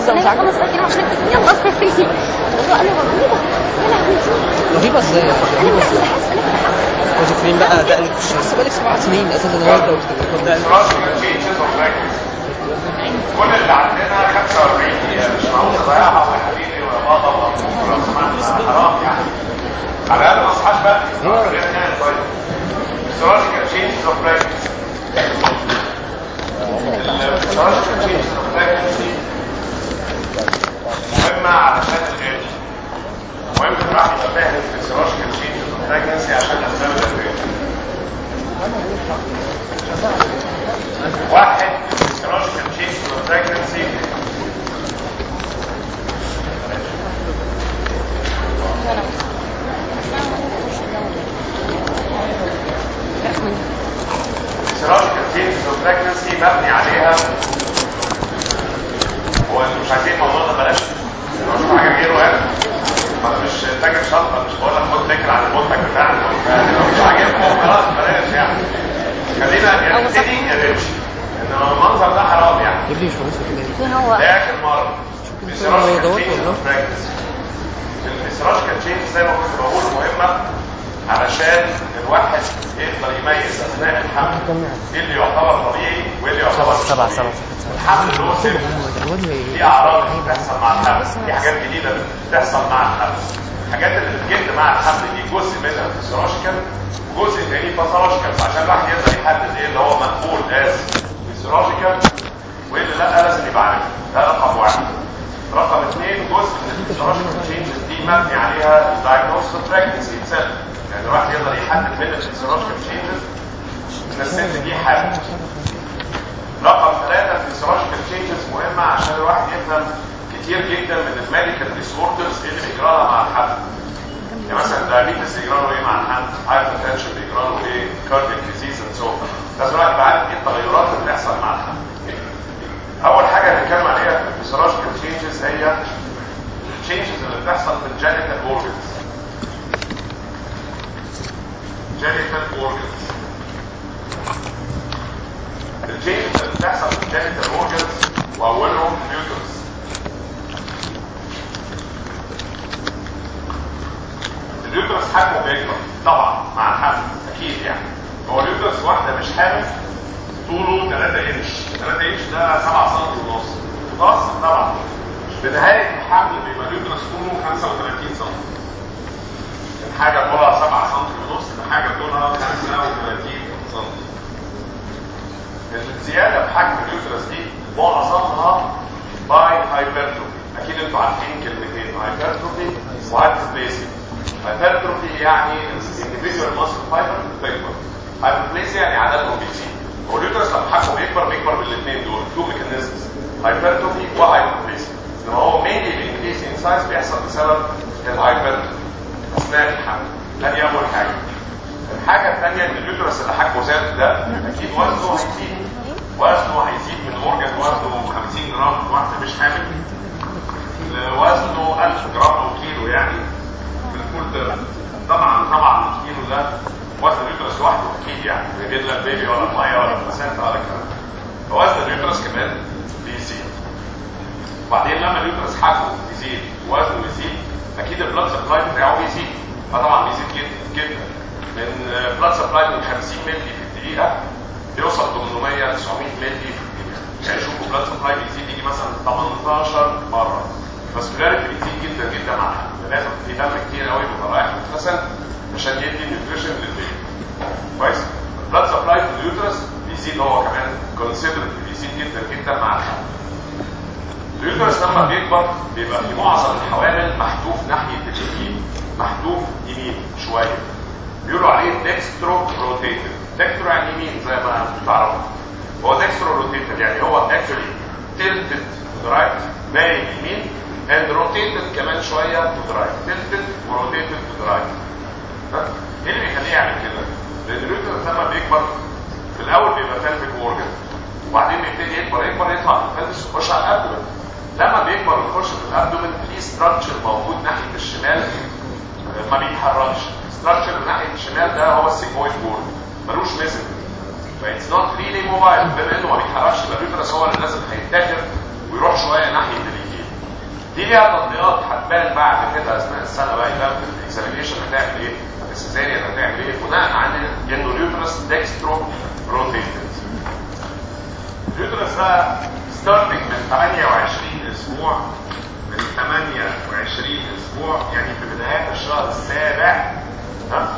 لسه مش عاجبك خمس كيلو عشان يلا هو قال لي رهيبه يا لهوي رهيبه ازاي انا رهيبه مش ازاي بحس انا بحس وانت فين بقى ده اللي مش لسه بقالك سبع سنين اساسا انا وانت كنت ده Crossing changes of language. كل اللي عندنا 45 دقيقة مش معقول تضيعها يا حبيبي ويا بابا ولو سمحت حرام يعني. على الأقل ما اصحاش بقى. خلينا نعمل طيب. Physiological changes of pregnancy. ال physiological changes of pregnancy مهمة علشان الغير. مهم الواحد يبقى فاهم physiological changes of pregnancy عشان أسباب الغير. واحد physiological changes of pregnancy physiological changes of pregnancy مبني عليها هو انتوا مش عايزين الموضوع ده بلاش لو اشوف حاجه غيره يعني ما انا مش تاجر شنطه مش بقول لك خد فكره عن المنتج بتاعنا لو مش عاجبكم خلاص بلاش يعني خلينا يا نبتدي يا نمشي انما المنظر ده حرام يعني يا ابني مش موجود في الكلام مين هو ده اخر مره هو دوت والله. الفيسيولوجيكال تشينج زي ما كنت بقول مهمه علشان الواحد يقدر يميز اثناء الحمل ايه اللي يعتبر طبيعي وايه اللي يعتبر مش سبعة طبيعي. سبعة الحمل اللي هو سلم في اعراض بتحصل مع الحمل في حاجات جديده بتحصل مع الحمل الحاجات اللي بتجد مع الحمل دي جزء منها فيسيولوجيكال وجزء تاني باثولوجيكال عشان الواحد يقدر يحدد ايه اللي هو مقبول از فيسيولوجيكال وايه اللي لا لازم يبقى عارف ده رقم واحد رقم اثنين جزء من الفيسيولوجيكال تشينجز دي مبني عليها الدايجنوستس اوف بريجنسي اتسيلف يعني الواحد يقدر يحدد من الفيسيولوجيكال تشينجز ان الست دي حامل رقم ثلاثة الفيسيولوجيكال تشينجز مهمة عشان الواحد يفهم كتير جدا من الميديكال ديسوردرز اللي بيجرى لها مع الحمل يعني مثلا الدايابيتس بيجرى له ايه مع الحمل هايبرتنشن بيجرى له ايه كاردياك ديزيز اند سو لازم الواحد يبقى عارف ايه التغيرات اللي بتحصل مع الحمل اول حاجه هنتكلم عليها في الفيسيولوجيكال تشينجز هي التشينجز اللي بتحصل في الجينيتال اورجنز جينيتال اورجنز التشينجز اللي بتحصل في الجينيتال اورجنز واولهم اليوترس اليوترس حجمه بيكبر طبعا مع الحمل اكيد يعني هو اليوترس واحده مش حامل طوله 3 انش 3 انش ده 7 سم ونص متوسط طبعا بنهايه الحمل بيبقى اليوترس طوله 35 سم من حاجه طولها 7 سم ونص لحاجه طولها 35 سم الزياده في حجم اليوترس دي معظمها باي هايبرتروفي اكيد انتوا عارفين كلمتين هايبرتروفي وهايبربليسيا هايبرتروفي يعني individual muscle fiber بتكبر هايبربليسيا يعني عددهم بيزيد هو اليوترس لما حجمه بيكبر بيكبر بالاثنين دول تو ميكانيزمز هايبرتروفي وهايبربليسيا انما هو مينلي الانكريس ان سايز بيحصل بسبب الهايبرتروفي اثناء الحمل ادي اول حاجه الحاجه الثانيه ان اليوترس اللي حجمه زاد ده اكيد وزنه هيزيد وزنه هيزيد من اورجن وزنه 50 جرام واحده مش حامل وزنه 1000 جرام او كيلو يعني في الفول تيرم طبعا طبعا الكيلو ده وزن اليوترس لوحده اكيد يعني بيجيب لك بيبي ولا ميه ولا بلاسنتا ولا الكلام ده وزن اليوترس كمان بيزيد وبعدين لما اليوترس حجمه يزيد وزنه يزيد اكيد البلاد سبلاي بتاعه بيزيد فطبعا بيزيد جدا جدا من بلاد سبلاي من 50 مللي في الدقيقه بيوصل 800 900 مللي في الدقيقه يعني شوفوا بلاد سبلاي بيزيد يجي مثلا 18 مره فاسكولاريتي بتزيد جدا جدا مع الحمل لازم في دم كتير قوي بيبقى رايح متغسل عشان يدي نيوتريشن للبيبي كويس البلاد سبلاي في اليوترس بيزيد هو كمان كونسيدربلي بيزيد جدا جدا مع الحمل اليوترس لما بيكبر بيبقى في معظم الحوامل محذوف ناحيه اليمين محذوف يمين شويه بيقولوا عليه ديكسترو روتيتد ديكسترو يعني يمين زي ما انتم تعرفوا هو ديكسترو روتيتد يعني هو اكشولي تلتد تو رايت مايل يمين اند روتيتد كمان شويه تو رايت تلتد وروتيتد تو رايت ايه اللي بيخليه يعمل كده؟ لان اليوترس لما بيكبر في الاول بيبقى فالفيك اورجن وبعدين بيبتدي يكبر يكبر يطلع من الفالفس ويخش على الابدومن لما بيكبر ويخش في الابدومن في ستراكشر موجود ناحيه الشمال ما بيتحركش ستراكشر ناحيه الشمال ده هو السيجمويد بورد ملوش ميزن فايتس نوت ريلي موبايل بما انه ما بيتحركش يبقى اليوترس هو اللي لازم هيتاخر ويروح شويه ناحيه اليمين دي ليها تطبيقات هتبان بعد كده اثناء السنه بقى يبقى في الاكزامينيشن هتعمل ايه السيزاريان هتعمل ايه بناء على انه اليوترس ديكسترو روتيتد اليوترس ده ستارتنج من 28 اسبوع من 28 اسبوع يعني في بدايات الشهر السابع ها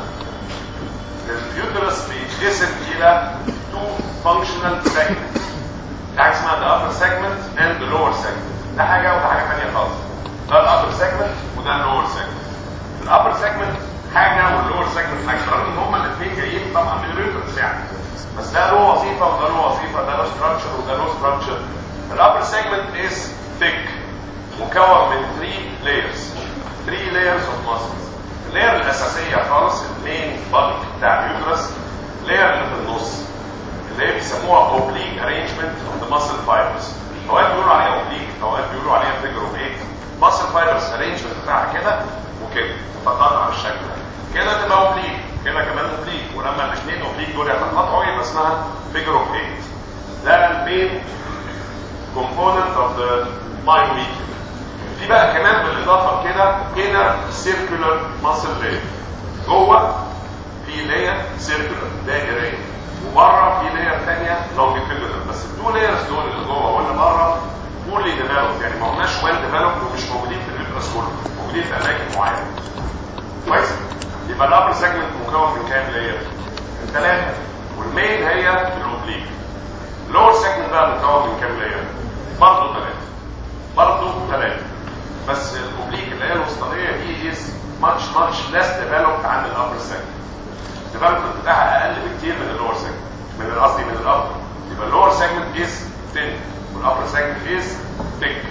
اليوترس بيتقسم الى تو فانكشنال segments في حاجه اسمها the upper segment and the lower segment ده حاجه وده حاجه ثانيه خالص ده الابر segment وده اللور segment الابر segment حاجه واللور segment حاجه رغم ان هما الاثنين جايين طبعا من اليوترس يعني بس ده له وظيفه وده له وظيفه ده له ستراكشر وده له ستراكشر الابر segment is thick مكون من 3 layers 3 layers of muscles اللاير الاساسيه خالص المين بالك بتاع اليوترس اللاير اللي في النص اللي هي بيسموها oblique arrangement of the muscle fibers اوقات بيقولوا عليها oblique اوقات بيقولوا عليها figure of eight muscle fibers arrangement بتاعها كده وكده متقاطعه بالشكل ده كده تبقى oblique كده كمان oblique ولما الاثنين oblique دول يتقاطعوا يبقى اسمها figure of eight ده المين component of the myometrium في بقى كمان بالاضافه كده inner circular muscle layer جوه في layer circular دائريه وبره في لاير ثانيه longitudinal بس التو لايرز دول اللي جوه واللي بره فولي ديفلوب يعني ما هماش ويل ديفلوب ومش موجودين في اليوترس كله موجودين في اماكن معينه كويس يبقى الابر سيجمنت مكون من كام لاير؟ من ثلاثه والمين هي الاوبليك اللور سيجمنت بقى مكون من كام لاير؟ برضه ثلاثه برضه ثلاثه بس الاوبليك اللي هي الوسطانيه دي از ماتش ماتش ليس ديفلوبد عن الابر سيجمنت الديفلوبمنت بتاعها اقل بكتير من اللور سيجمنت من قصدي من الابر يبقى اللور سيجمنت از ثين والابر سيجمنت از ثيك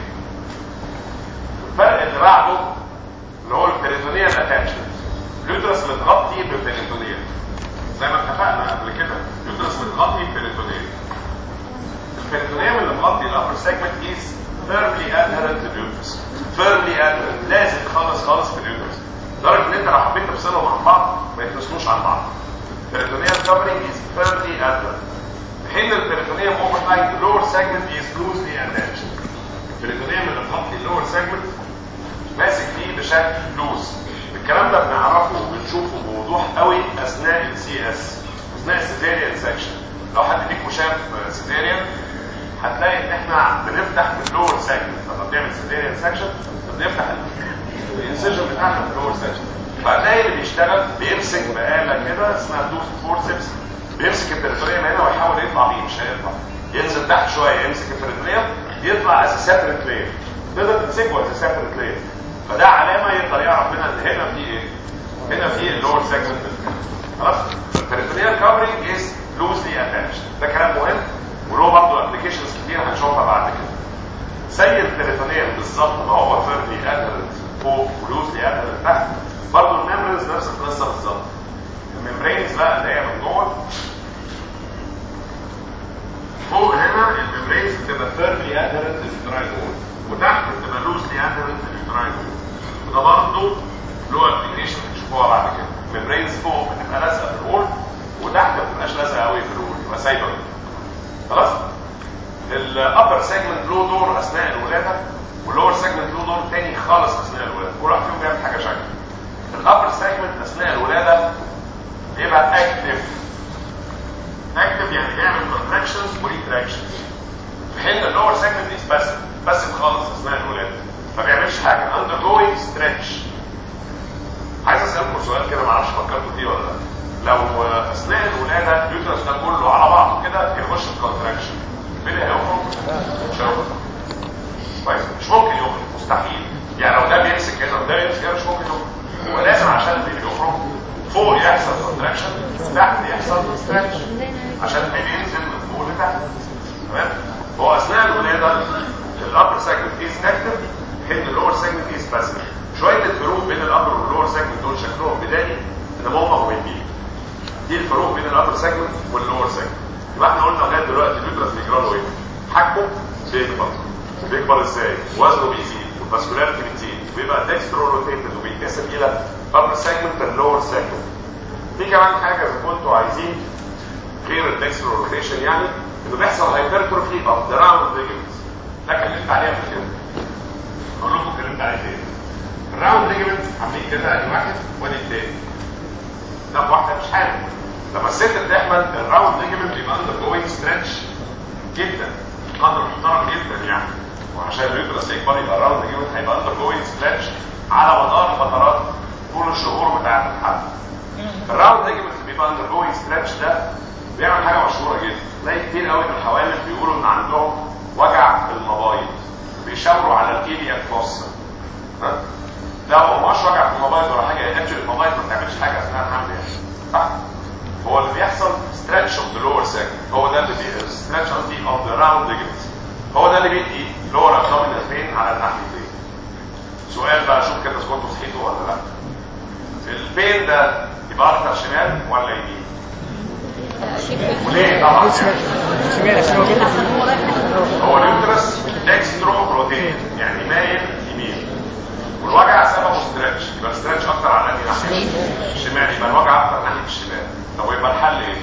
الفرق اللي بعده اللي هو البريتونيال اتاتشمنت اليوترس متغطي بالبريتونيال زي ما اتفقنا قبل كده اليوترس متغطي بالبريتونيال البريتونيال اللي مغطي الابر سيجمنت از firmly adherent to the uterus firmly adherent لازم خالص خالص في اليوترس لدرجه ان انت لو حبيت تفصلهم عن بعض ما يتفصلوش عن بعض peritoneal covering is firmly adherent في حين البريتونيوم overnight the lower segment is loosely attached البريتونيوم اللي مغطي اللور segment ماسك فيه بشكل لوز الكلام ده بنعرفه وبنشوفه بوضوح قوي اثناء السي اس اثناء السيزيريان سكشن لو حد فيكم شاف سيزيريان هتلاقي ان احنا بنفتح في اللور سيجمنت لما بنعمل سيزيريان سكشن بنفتح الانسجن بتاعنا في اللور سيجمنت فهتلاقي اللي بيشتغل بيمسك بآلة كده اسمها دوس فورسبس بيمسك البريتوريوم هنا ويحاول يطلع بيه مش هيطلع ينزل تحت شويه يمسك البريتوريوم يطلع از سيبريت لاير تقدر تمسكه از سيبريت لاير فده علامه يقدر يعرف منها ان هنا في ايه هنا في اللور سيجمنت خلاص البريتوريال كفرنج از لوزلي اتاتشد ده كلام مهم وله برضه ابلكيشنز كتير هنشوفها بعد كده زي البريتونيال بالظبط ما هو فيرلي ادهرنت فوق ولوزلي ادهرنت تحت برضه الميمبرينز نفس القصه بالظبط الممبرينز بقى اللي هي من جوه فوق هنا الممبرينز بتبقى فيرلي ادهرنت لليوتراين وول وتحت بتبقى لوزلي ادهرنت لليوتراين وول وده برضه له ابلكيشن هتشوفوها بعد كده الممبرينز فوق بتبقى لازقه في الوول وتحت ما بتبقاش لازقه قوي في الوول تبقى سايبه خلاص الابر سيجمنت له دور اثناء الولاده واللور سيجمنت له دور تاني خالص اثناء الولاده كل واحد فيهم بيعمل حاجه شكل الابر سيجمنت اثناء الولاده بيبقى اكتف اكتف يعني بيعمل كونتراكشنز وريتراكشنز في حين اللور سيجمنت از باسف باسف خالص اثناء الولاده ما بيعملش حاجه اندر جوينج ستريتش عايز اسالكم سؤال كده ما اعرفش فكرتوا فيه ولا لا لو اثناء الولاده اليوترس ده كله على بعضه كده يخش في كونتراكشن مين اللي هيخرج؟ مش هيخرج كويس مش ممكن يخرج مستحيل يعني لو ده بيمسك هنا وده بيمسك هنا مش ممكن يخرج هو لازم عشان البيبي يخرج فوق يحصل كونتراكشن تحت يحصل ستريتش عشان البيبي ينزل من فوق لتحت تمام هو اثناء الولاده الابر سيجمنت از اكتف حين اللور سيجمنت از باسف شويه الفروق بين الابر واللور سيجمنت دول شكلهم بدائي انما هم مهمين دي الفروق بين الابر سيجمنت واللور سيجمنت يبقى احنا قلنا لغايه دلوقتي اليوترس بيجرى له ايه؟ حجمه بيكبر بيكبر ازاي؟ وزنه بيزيد والفاسكولاريتي بتزيد بيبقى ديكسترو روتيتد وبيتقسم الى ابر سيجمنت واللور سيجمنت في كمان حاجه اذا كنتوا عايزين غير الديكسترو روتيشن يعني انه بيحصل هايبرتروفي اوف ذا راوند ليجمنتس ده اتكلمت عليها قبل كده اقول لكم نرجع تاني الراوند ليجمنت عاملين كده ادي واحد وادي التاني ده واحده مش حامل لما الست بتحمل الراوند ليجمنت بيبقى اندر جوينج ستريتش جدا قدر محترم جدا يعني وعشان اليوترس يكبر يبقى الراوند ليجمنت هيبقى اندر جوينج ستريتش على مدار فترات طول الشهور بتاعت الحمل الراوند ليجمنت اللي بيبقى اندر جوينج ستريتش ده بيعمل حاجه مشهوره جدا تلاقي كتير قوي من الحوامل بيقولوا ان عندهم وجع في المبايض بيشاوروا على الكيليا فوسا لا هو مش وجع في المبايض ولا حاجه اكشلي المبايض ما بتعملش حاجه اثناء الحمل يعني صح هو اللي بيحصل ستريتش اوف ذا لور سيجمنت هو ده اللي بي ستريتش قصدي اوف ذا راوند ليجمنت هو ده اللي بيدي لور ابدومينال بين على الناحيتين سؤال بقى شوف كده كنتوا صحيتوا ولا لا البين ده يبقى اكتر شمال ولا يمين وليه طبعا شمال عشان هو كده هو اليوترس اكسترو روتيت يعني مايل يمين والوجع سببه ستريتش يبقى ستريتش اكتر على انهي ناحيه الشمال يبقى الوجع اكتر ناحيه الشمال طب يبقى الحل ايه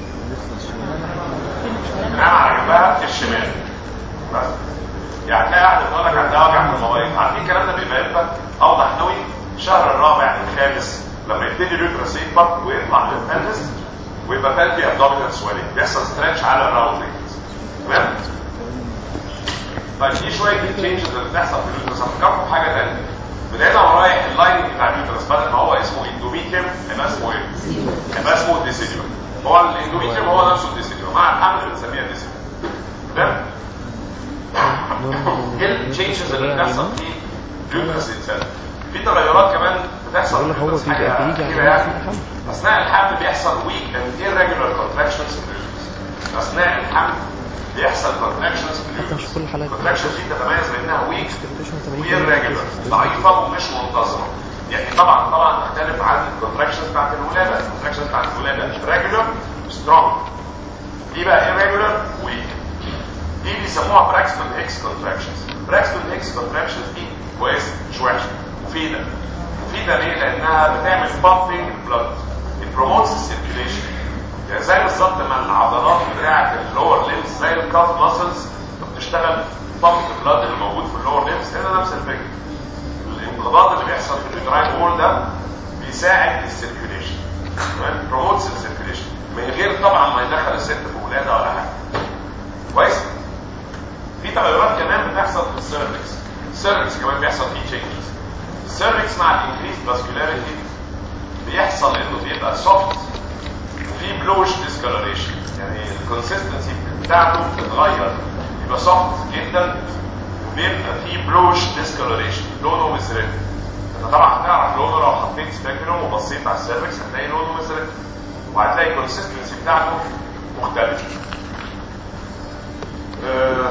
ننام على جنبها الشمال بس يعني تلاقي واحد بتقول لك عندها وجع في المبايض عارفين الكلام ده بيبقى امتى اوضح قوي الشهر الرابع الخامس لما يبتدي اليوترس يكبر ويطلع للبلس ويبقى بلبي ابدومينال سويلنج بيحصل ستريتش على الراوندنج تمام طيب دي شويه التشينجز اللي بتحصل في اليوترس هفكركم بحاجه ثانيه من هنا ورايح اللاين بتاع اليوترس بدل ما هو اسمه اندوميتريوم هيبقى اسمه ايه؟ هيبقى اسمه ديسيديوم هو الاندوميتريوم هو نفسه الديسيديوم مع الحمل بنسميها ديسيديوم تمام؟ ايه التشينجز اللي بتحصل في اليوترس انسان؟ في تغيرات كمان بتحصل بقول لك هو اليوترس بيجي- حاجة بيجي كتيرة على يعني. الحمل. اثناء الحمل بيحصل weak and irregular contractions في اليوترس اثناء الحمل بيحصل contractions في حتى مش اليوترس كل الحالات contractions دي تتميز بانها weak تمارين irregular ضعيفه ومش منتظمه يعني طبعا طبعا تختلف عن الكونتراكشنز بتاعت الولاده الكونتراكشنز بتاعت الولاده regular strong دي بقى irregular weak دي بيسموها براكستون هيكس كونتراكشنز براكستون هيكس كونتراكشنز دي كويسه مش وحشه مفيده مفيده ليه لانها بتعمل بامبنج بلاد it promotes circulation يعني زي بالظبط ما العضلات بتاعه اللور ليمز زي الكاف ماسلز بتشتغل بامب بلاد اللي موجود في اللور ليمز هنا نفس الفكره الانقباض اللي بيحصل في اليوتراين وول ده بيساعد السيركيوليشن تمام بروموتس السيركيوليشن من غير طبعا ما يدخل الست في ولاده ولا حاجه كويس في تغيرات كمان بتحصل في السيرفكس السيرفكس كمان بيحصل فيه تشينجز السيرفكس مع الانكريز فاسكولاريتي بيحصل انه بيبقى سوفت وفي بلوش ديسكولوريشن يعني الكونسستنسي بتاعته بتتغير يبقى سوفت جدا وبيبقى في بلوش ديسكولوريشن لونه مزرق انت طبعا هتعرف لونه لو حطيت سبيكولوم وبصيت على السيرفكس هتلاقي لونه مزرق وهتلاقي الكونسستنسي بتاعته مختلفه آه،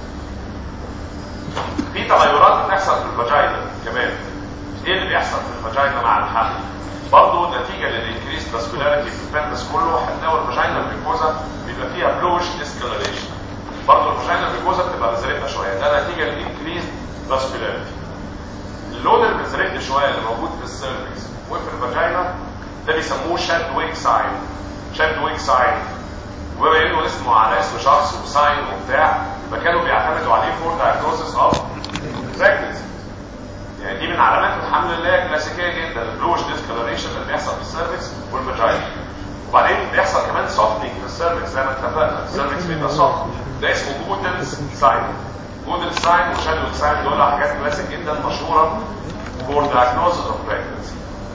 في تغيرات بتحصل في الفاجينا كمان ايه اللي بيحصل في الفاجينا مع الحمل برضه نتيجه للانكريس فاسكولاريتي في البلبس كله هتلاقوا الفاجينا البيكوزا بيبقى فيها بلوش ديسكولاريشن برضه الفاجينا البيكوزا بتبقى مزرقه شويه ده نتيجه للانكريس فاسكولاريتي اللون المزرق شويه اللي موجود في السيرفكس وفي الفاجينا ده بيسموه شاد ويك ساين شاد ويك ساين وبما انه اسمه على اسم شخص وساين وبتاع فكانوا بيعتمدوا عليه فور دايجنوسيس اوف pregnancy يعني دي من علامات الحمل اللي هي كلاسيكيه جدا البلوش ديسكولوريشن اللي بيحصل في السيرفكس والفاجينا وبعدين بيحصل كمان سوفتنج في السيرفكس زي ما اتفقنا السيرفكس بيبقى سوفت ده اسمه جودلز ساين جودل ساين وشادو ساين دول حاجات كلاسيك جدا مشهوره فور دايجنوسيس اوف pregnancy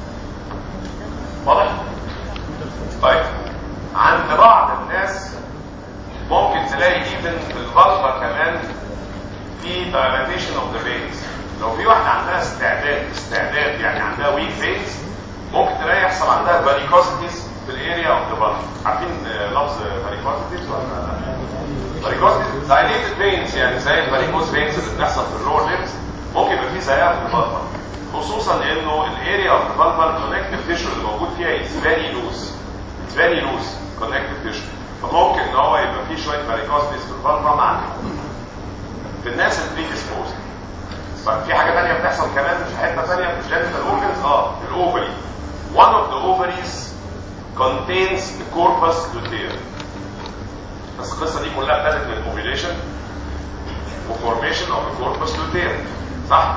واضح؟ طيب عند بعض الناس ممكن تلاقي ايفن في البلطة كمان في dilatation اوف ذا veins لو في واحدة عندها استعداد استعداد يعني عندها ويك veins ممكن تلاقي يحصل عندها varicosities في الاريا اوف ذا بلطة عارفين آه، لفظ varicosities ولا لا؟ varicosities dilated veins يعني زي الvaricose veins اللي بتحصل في اللور ليمز ممكن يبقى في زيها في البلطة خصوصا انه الاريا اوف ذا بلطة الكونكتيف تيشو اللي موجود فيها is very loose it's very loose connective tissue فممكن ان هو يبقى فيه شويه varicosities في البلطة مع في الناس البريديسبوز طيب في حاجه ثانيه بتحصل كمان في حته ثانيه في الجينيتال اورجنز اه الاوفري one of the ovaries contains the corpus luteum بس القصه دي كلها ابتدت من ovulation وفورميشن اوف الكوربس luteum صح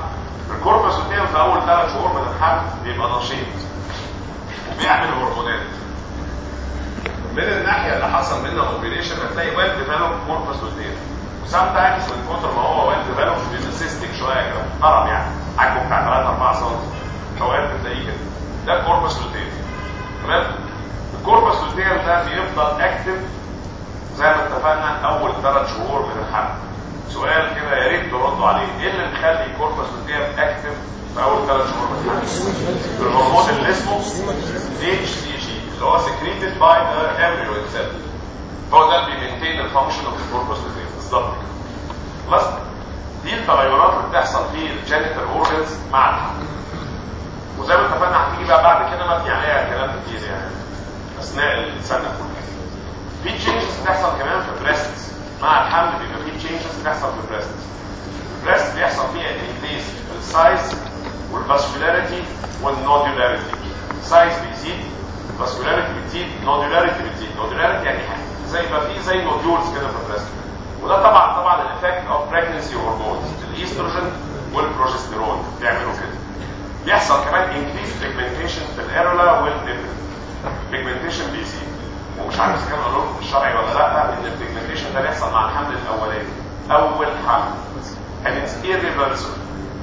الكوربس لوتيم في اول ثلاث شهور من الحمل بيبقى نشيط وبيعمل هرمونات من الناحيه اللي حصل منها اوبريشن هتلاقي ويل ديفلوب كوربس لوتيم وسام تايمز من كتر ما هو ويل ديفلوب بيبقى سيستيك شويه كده محترم يعني حجمه بتاع 3 4 سم اوقات بتلاقيه كده ده كوربس لوتيم تمام الكوربس لوتيم ده بيفضل اكتف زي ما اتفقنا اول ثلاث شهور من الحمل سؤال كده يا ريت تردوا عليه ايه اللي مخلي الكوربس لوتيم اكتف في اول ثلاث شهور من الحمل الهرمون اللي اسمه اتش سي جي اللي هو secreted by the embryo itself هو ده اللي بيمنتين الفانكشن اوف الكوربس لوتيم بالظبط كده خلاص دي التغيرات اللي بتحصل في الجينيتال اورجنز مع الحمل وزي ما اتفقنا هتيجي بقى بعد كده مبني عليها كلام كتير يعني اثناء السنه كلها في تشينجز بتحصل كمان في البريست مع الحمل بيبقى في تشينجز بتحصل في البريست البريست بيحصل فيها انكريز في السايز والفاسكولاريتي والنودولاريتي السايز بيزيد الفاسكولاريتي بتزيد نودولاريتي بتزيد نودولاريتي يعني زي ما في زي نوديولز كده في البريست وده طبعا طبعا الايفكت اوف بريجنسي هرمونز الايستروجين والبروجستيرون بيعملوا كده بيحصل كمان انكريز بيجمنتيشن في الايرولا والنبل بيجمنتيشن بيزيد ومش عارف اذا كان قالوا لكم الشرعي ولا لا ان البيجمنتيشن ده بيحصل مع الحمل الاولاني اول حمل and it's irreversible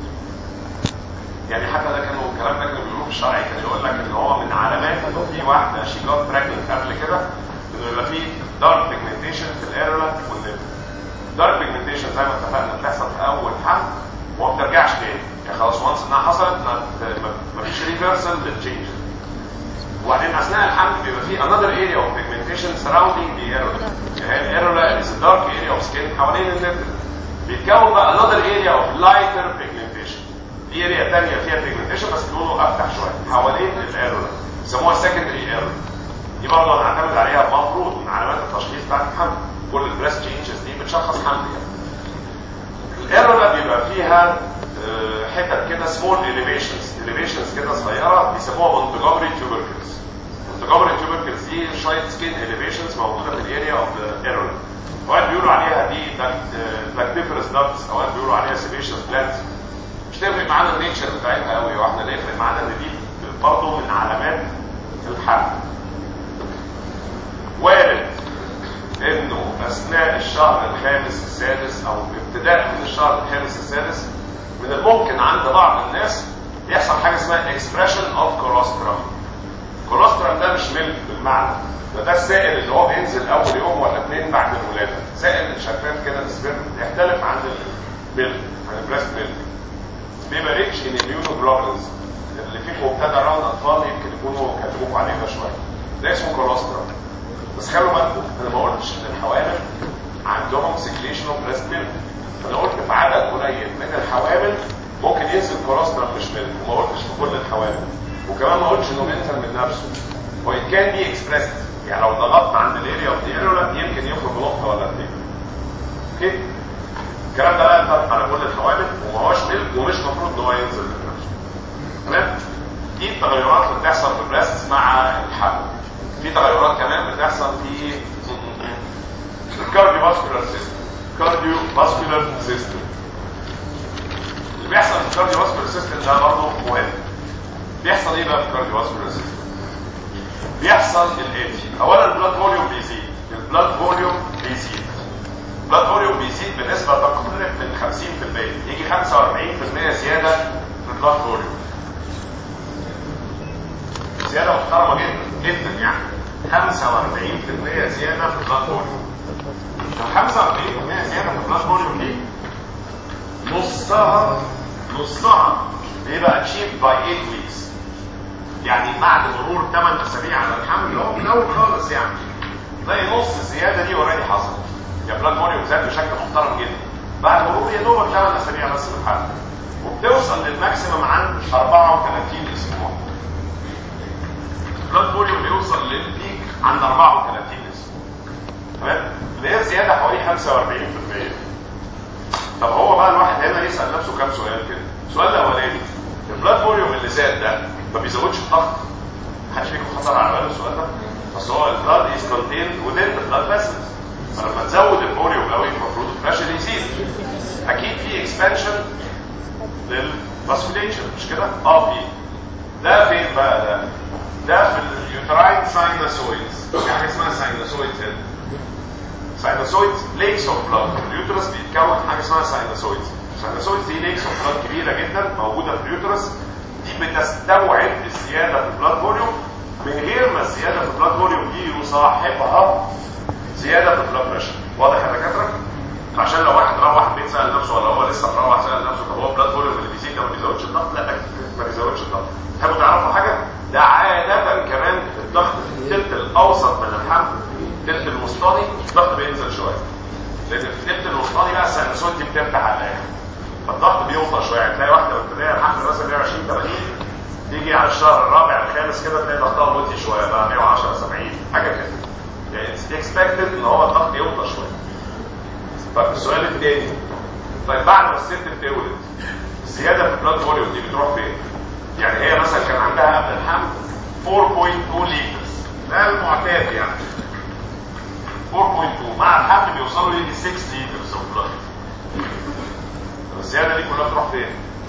يعني حتى ده كانوا الكلام ده كانوا بيقولوه في الشرعي كان يقول لك ان هو من علامات انه في واحده شي جات براجننت قبل كده انه يبقى في دارك بيجمنتيشن في الايرولا والنبل دارك بيجمنتيشن زي ما اتفقنا بتحصل في اول حمل وما بترجعش تاني يعني خلاص وانس انها حصلت ما ما فيش ريفرسال للتشينج وبعدين اثناء الحمل بيبقى في another area of pigmentation surrounding the areola يعني الايرولا is a dark area of skin حوالين النبل بيتكون بقى another area of lighter pigmentation دي اريا ثانيه فيها pigmentation بس لونه افتح شويه حوالين الايرولا بيسموها secondary areola دي برضه هنعتمد عليها المفروض من علامات التشخيص بتاعت الحمل كل البريست تشينجز دي بتشخص حمل يعني الايرولا بيبقى فيها حتت كده سمول اليفيشنز اليفيشنز كده صغيره بيسموها مونتجومري تيوبركلز مونتجومري تيوبركلز دي شويه سكين اليفيشنز موجوده في الاريا اوف ذا ايرولا اوقات بيقولوا عليها دي لاكتيفرس داكتس اوقات بيقولوا عليها سيبيشن بلانت مش تفرق معانا النيتشر بتاعتها قوي واحنا اللي يفرق معانا ان دي برضه من علامات الحمل وارد انه اثناء الشهر الخامس السادس او ابتداء من الشهر الخامس السادس من الممكن عند بعض الناس يحصل حاجه اسمها expression of colostrum colostrum ده مش ملك بالمعنى ده ده السائل اللي هو بينزل اول يوم ولا اثنين بعد الولاده سائل شفاف كده السبرم يختلف عن الملك عن البريست ميلك بيبقى ريتش ان immunoglobulins اللي فيكم ابتدى راوند اطفال يمكن يكونوا كتبوكوا عليه ده شويه ده اسمه colostrum بس خلوا بالكم انا ما قلتش ان الحوامل عندهم سكريشن اوف بريست ميلك انا قلت في عدد قليل من الحوامل ممكن ينزل كولوسترم مش ميلك وما قلتش في كل الحوامل وكمان ما قلتش انه بينزل من نفسه هو it can be expressed يعني لو ضغطت عند الاريا اوف ذا يمكن يخرج نقطه ولا اثنين اوكي الكلام ده لا ينطبق على كل الحوامل وما هوش ميلك ومش المفروض ان هو ينزل من نفسه تمام دي التغيرات اللي بتحصل في البريست مع الحمل في تغيرات كمان بتحصل في الكارديو فاسكولار سيستم كارديو فاسكولار سيستم اللي بيحصل في الكارديو فاسكولار سيستم ده برضه مهم بيحصل ايه بقى في الكارديو فاسكولار سيستم بيحصل الاتي اولا البلاد فوليوم بيزيد البلاد فوليوم بيزيد البلاد فوليوم بيزيد بنسبه تقترب من 50% يجي 45% زياده في البلاد فوليوم زياده محترمه جدا جدا يعني 45% زياده في البلاد فوليوم 45% زياده في البلاد فوليوم دي نصها نصها بيبقى اتشيف باي 8 ويكس يعني بعد مرور 8 اسابيع على الحمل اللي هو من الاول خالص يعني تلاقي نص الزياده دي اوريدي حصلت يا بلاد فوليوم زاد بشكل محترم جدا بعد مرور يا دوبك 8 اسابيع بس من الحمل وبتوصل للماكسيمم عند 34 اسبوع البلاد فوليوم بيوصل للبيك عند 34 اسبوع تمام اللي هي زياده حوالي 45% طب هو بقى الواحد هنا يسال نفسه كام سؤال كده السؤال الاولاني البلاد فوليوم اللي زاد ده ما بيزودش الضغط محدش فيكم خطر على باله السؤال ده بس هو البلاد از كونتيند within the blood vessels فلما تزود الفوليوم قوي المفروض البريشر يزيد اكيد في اكسبانشن فاسكوليتشن مش كده اه في ده فين بقى ده ده في اليوتراين ساينوسويدز في حاجه اسمها ساينوسويدز هنا ساينوسويدز ليكس اوف بلاد اليوترس بيتكون حاجه اسمها ساينوسويدز الساينوسويدز دي ليكس اوف بلاد كبيره جدا موجوده في اليوترس دي بتستوعب الزياده في البلاد فوليوم من غير ما الزياده في البلاد فوليوم دي يصاحبها زياده في البلاد بريشر واضح يا دكاتره عشان لو واحد روح البيت سال نفسه ولا هو لسه مروح سال نفسه طب هو البلاد فوليوم اللي بيزيد ده ما بيزودش الضغط لا ما بيزودش الضغط تحبوا تعرفوا حاجه ده عاده كمان الضغط في الثلث الاوسط من الحمل الثلث الوسطاني الضغط بينزل شويه لان في الثلث الوسطاني بقى السينوسويد دي بتفتح على الاخر فالضغط بيوطى شويه تلاقي واحده مبتدئه الحمل مثلا 120 80 تيجي على الشهر الرابع الخامس كده تلاقي ضغطها موطي شويه بقى 110 70 حاجه كده يعني اكسبكتد ان هو الضغط يوطى شويه طيب السؤال الثاني طيب بعد ما الست بتولد الزياده في البلاد فوليوم دي بتروح فين؟ يعني هي مثلا كان عندها قبل الحمل 4.2 لتر ده المعتاد يعني 4.2 مع الحمل بيوصلوا ل 6 لتر اوف بلاد الزياده دي كلها تروح فين؟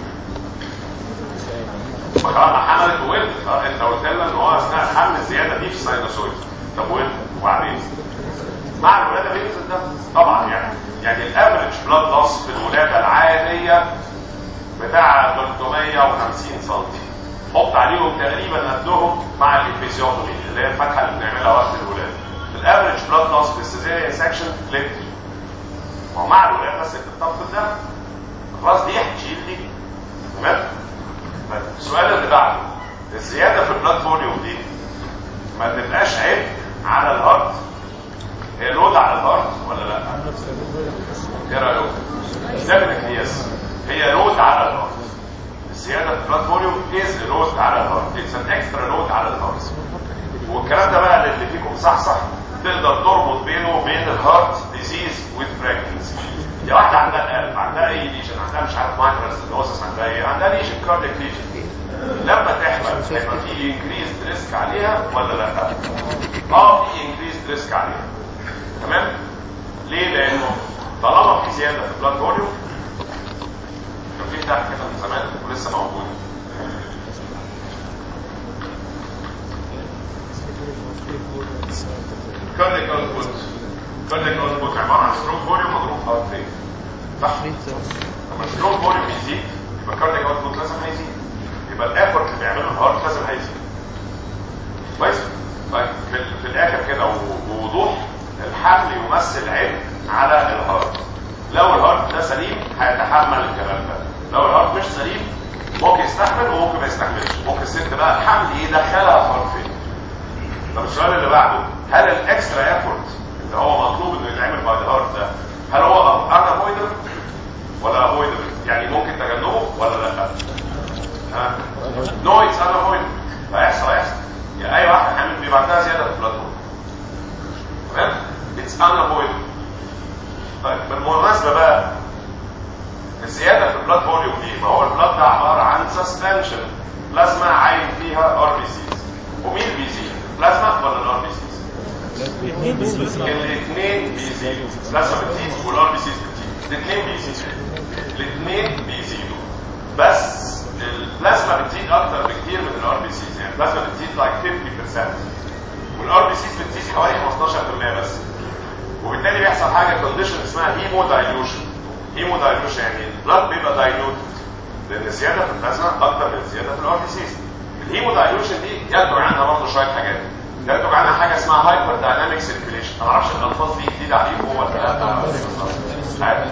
ما خلاص ما حملت وولدت اه انت قلت لنا ان هو اثناء الحمل الزياده دي في الساينوسويد طب ولدت وبعدين مع الولاده بينزل ده طبعا يعني يعني الافريج بلاد لوس في الولاده العاديه بتاع 350 سم حط عليهم تقريبا قدهم مع الانفيزيوتومي اللي هي الفتحه اللي بنعملها وقت الولاده الافريج بلاد لوس في السيزيريان سكشن لتر ومع الولاده ست بتفقد ده خلاص دي هتشيل دي تمام السؤال اللي بعده الزياده في البلاد فوليوم دي ما تبقاش عيب على الهارت هي لود على الهارت ولا لا ايه رايكم ديفنتلي يس هي لود على الهارت الزياده في البلاد فوليوم از لود على الهارت اتس ان اكسترا لود على الهارت والكلام ده بقى اللي فيكم صح صح تقدر تربط بينه وبين الهارت ديزيز وذ بريجنسي يا واحده عندها قلب عندها اي ليجن عندها مش عارف مايكرو ستينوسس عندها ايه عندها ليجن كارديك ليجن لما تحمل هيبقى في انكريز ريسك عليها ولا لا؟ اه في انكريز ريسك عليها تمام؟ ليه؟ لانه طالما في زياده في البلاد فوليوم كان في بتاع كده من زمان ولسه موجود كارديك اوتبوت كارديك اوتبوت عباره عن ستروك فوليوم مضروب هارت ريت صح؟ لما الستروك فوليوم يزيد يبقى كارديك اوتبوت لازم هيزيد يبقى الافورت اللي بيعمله الهارت لازم هيزيد كويس؟ طيب في, في الاخر كده بوضوح الحمل يمثل عبء على الهارت لو الهارت ده سليم هيتحمل الكلام ده لو الهارت مش سليم ممكن يستحمل وممكن ما يستحملش ممكن الست بقى الحمل يدخلها في هارت فين طب السؤال اللي بعده هل الاكسترا ايفورت اللي هو مطلوب انه يتعمل باي الهارت ده هل هو انافويدبل ولا افويدبل يعني ممكن تجنبه ولا لا ها نو اتس انافويدبل هيحصل هيحصل يعني اي واحد حامل بيبقى عندها زياده في البلاد تمام اتس انافويدبل طيب بالمناسبه بقى الزياده في البلاد فوليوم دي ما هو البلاد ده عباره عن سسبنشن بلازما عايم فيها ار بي سيز ومين بيزيد بلازما ولا الار بي سيز الاثنين بيزيدوا بلازما بتزيد والار بي سيز بتزيد الاثنين بيزيدوا الاثنين بيزيدوا بس البلازما بتزيد اكتر بكتير من الار بي سيز يعني البلازما بتزيد لايك 50% والار بي سيز بتزيد حوالي 15% بس وبالتالي بيحصل حاجه كونديشن اسمها هيمو دايلوشن هيمو دايلوشن يعني البلاد بيبقى دايلوت لان الزياده في البلازما اكتر من الزياده في الار بي سيز الهيمو دايلوشن دي ينتج عنها برضه شويه حاجات ينتج عنها حاجه اسمها هايبر دايناميك سيركيليشن ما اعرفش الالفاظ دي جديده عليكم ولا لا مش عارف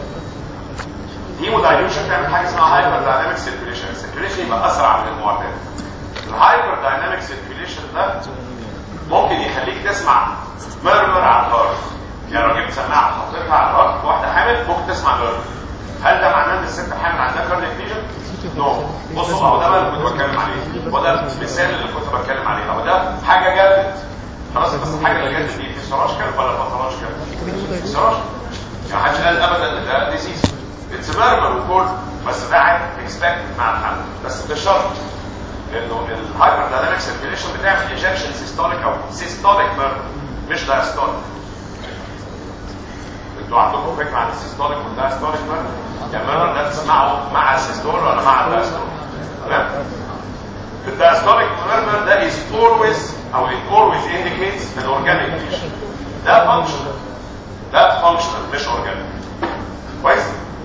هيمو دايلوشن تعمل حاجه اسمها هايبر دايناميك سيركيليشن السيركيليشن يبقى اسرع من المعتاد الهايبر دايناميك سيركيليشن ده ممكن يخليك تسمع ميرمر على الهارت يعني لو جبت سماعه حطيتها على الهارت واحده حامل ممكن تسمع ميرمر هل ده معناه ان الست حامل عندها كاردياك ليجن؟ نو بصوا اهو ده اللي كنت بتكلم عليه وده المثال اللي كنت بتكلم عليه اهو ده حاجه جدت خلاص بس الحاجه اللي جدت دي فيسيولوجيكال ولا باثولوجيكال؟ فيسيولوجيكال يعني محدش قال ابدا ان ده ديزيز اتس ميرمر وكل بس ده عادي اكسبكتد مع الحمل بس بشرط انه الهايبر دايناميك سيركيليشن بتعمل ايجكشن سيستوليك او سيستوليك ميرمر مش دايستوليك انتوا عندكم فكره عن السيستوليك والدايستوليك ميرمر يعني الميرمر ده تسمعه مع السيستول ولا مع الدايستول تمام الدايستوليك ميرمر ده is always او it always indicates an organic lesion ده functional ده functional مش organic كويس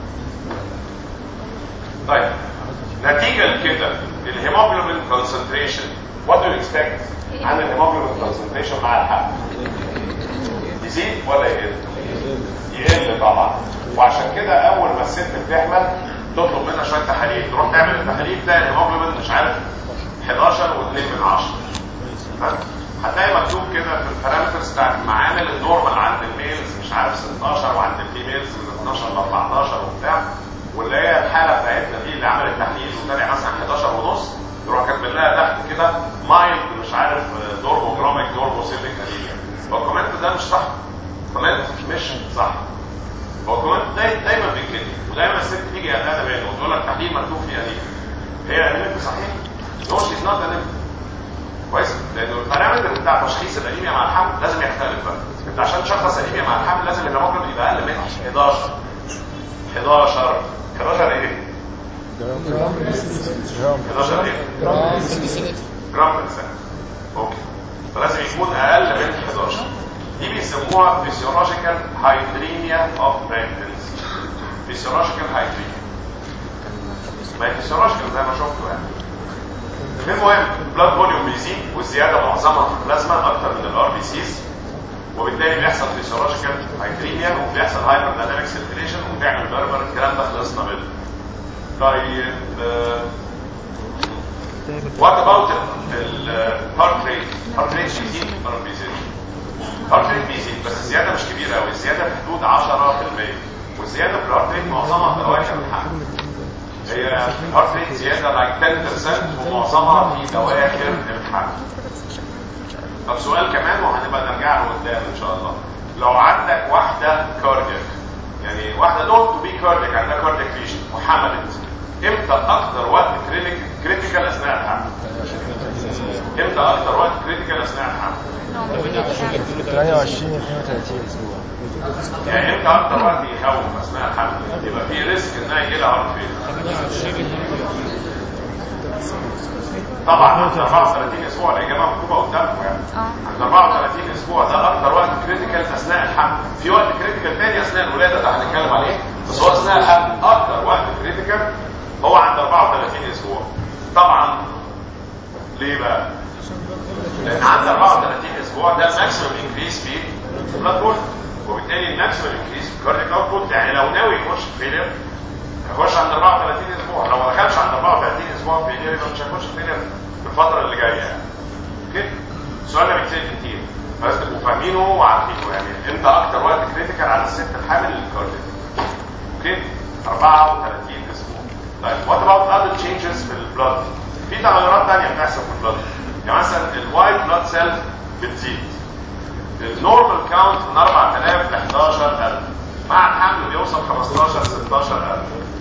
طيب نتيجة لكده الهيموجلوبين concentration what do you expect عن الهيموجلوبين concentration مع الحمل يزيد ولا يقل يقل طبعا وعشان كده اول ما الست بتحمل تطلب منها شويه تحاليل تروح تعمل التحاليل تلاقي الهيموجلوبين مش عارف 11 و2 من 10 ها؟ هتلاقي مكتوب كده في البارامترز بتاعت المعامل النورمال عند الميلز مش عارف 16 وعند الفيميلز من 12 ل 14 وبتاع واللي هي الحاله بتاعتنا دي اللي عملت تحليل وطلع مثلا 11 ونص يروح كاتب لها تحت كده مايلد مش عارف نورموجراميك نورموسيليك انيميا هو الكومنت ده مش صح كومنت مش صح هو الكومنت داي دايما بيتكتب ودايما الست تيجي قلقانه منه وتقول لك تحليل مكتوب فيه انيميا هي انيميا صحيح؟ نو شيز نوت انيميا كويس لانه البارامتر بتاع تشخيص الانيميا مع الحمل لازم يختلف بقى انت عشان تشخص انيميا مع الحمل لازم الهيموجلوبين يبقى اقل من 11 11 11 ايه 11 ايه جرام بر سنه اوكي فلازم يكون اقل من 11 دي بيسموها فيسيولوجيكال هايدريميا اوف بريجنسي فيسيولوجيكال هايدريميا ما هي فيسيولوجيكال زي ما شفتوا يعني المهم البلاد فوليوم بيزيد والزياده معظمها في البلازما اكتر من الار بي سيز وبالتالي بيحصل فيسيولوجيكال هايدريميا وبيحصل هايبر دايناميك سيركيليشن وبيعمل بربر الكلام ده خلصنا منه طيب وات اباوت الهارت ريت الهارت ريت بيزيد ولا ما بيزيدش الهارت ريت بيزيد بس الزياده مش كبيره قوي الزياده في حدود 10% والزياده في الهارت ريت معظمها في اواخر الحمل هي الهارت ريت زياده لايك 10% ومعظمها في اواخر الحمل طب سؤال كمان وهنبقى نرجع له قدام ان شاء الله لو عندك واحده كاردياك يعني واحده نوت تو بي كاردياك عندها كاردياك ليشن وحملت امتى اكتر وقت كريتيكال اثناء الحمل امتى اكتر وقت كريتيكال اثناء الحمل 28 32 اسبوع يعني امتى اكتر وقت يخوف اثناء الحمل يبقى في ريسك انها يجي لها هارت فيل طبعا عند 34 اسبوع الاجابه مكتوبه قدامكم يعني عند 34 اسبوع ده اكتر وقت كريتيكال اثناء الحمل في وقت كريتيكال تاني اثناء الولاده ده هنتكلم عليه بس هو اثناء الحمل اكتر وقت كريتيكال هو عند 34 اسبوع طبعا ليه بقى لان عند 34 اسبوع ده الماكسيمم انكريس في البلاد فوليوم وبالتالي الماكسيمم انكريس في الكاردياك اوتبوت يعني لو ناوي يخش فيلير هيخش عند 34 اسبوع لو ما دخلش عند 34 اسبوع فيلير يبقى مش هيخش فيلير في الفتره اللي جايه يعني اوكي السؤال ده بيتسال كتير بس تبقوا فاهمينه وعارفينه يعني امتى اكتر وقت كريتيكال على الست الحامل للكاردياك اوكي 34 اسبوع طيب وات اباوت اذر تشينجز في البلاد في تغيرات ثانيه بتحصل في البلاد يعني مثلا الوايت بلاد سيلز بتزيد النورمال كاونت من 4000 ل 11000 مع الحمل بيوصل 15 16000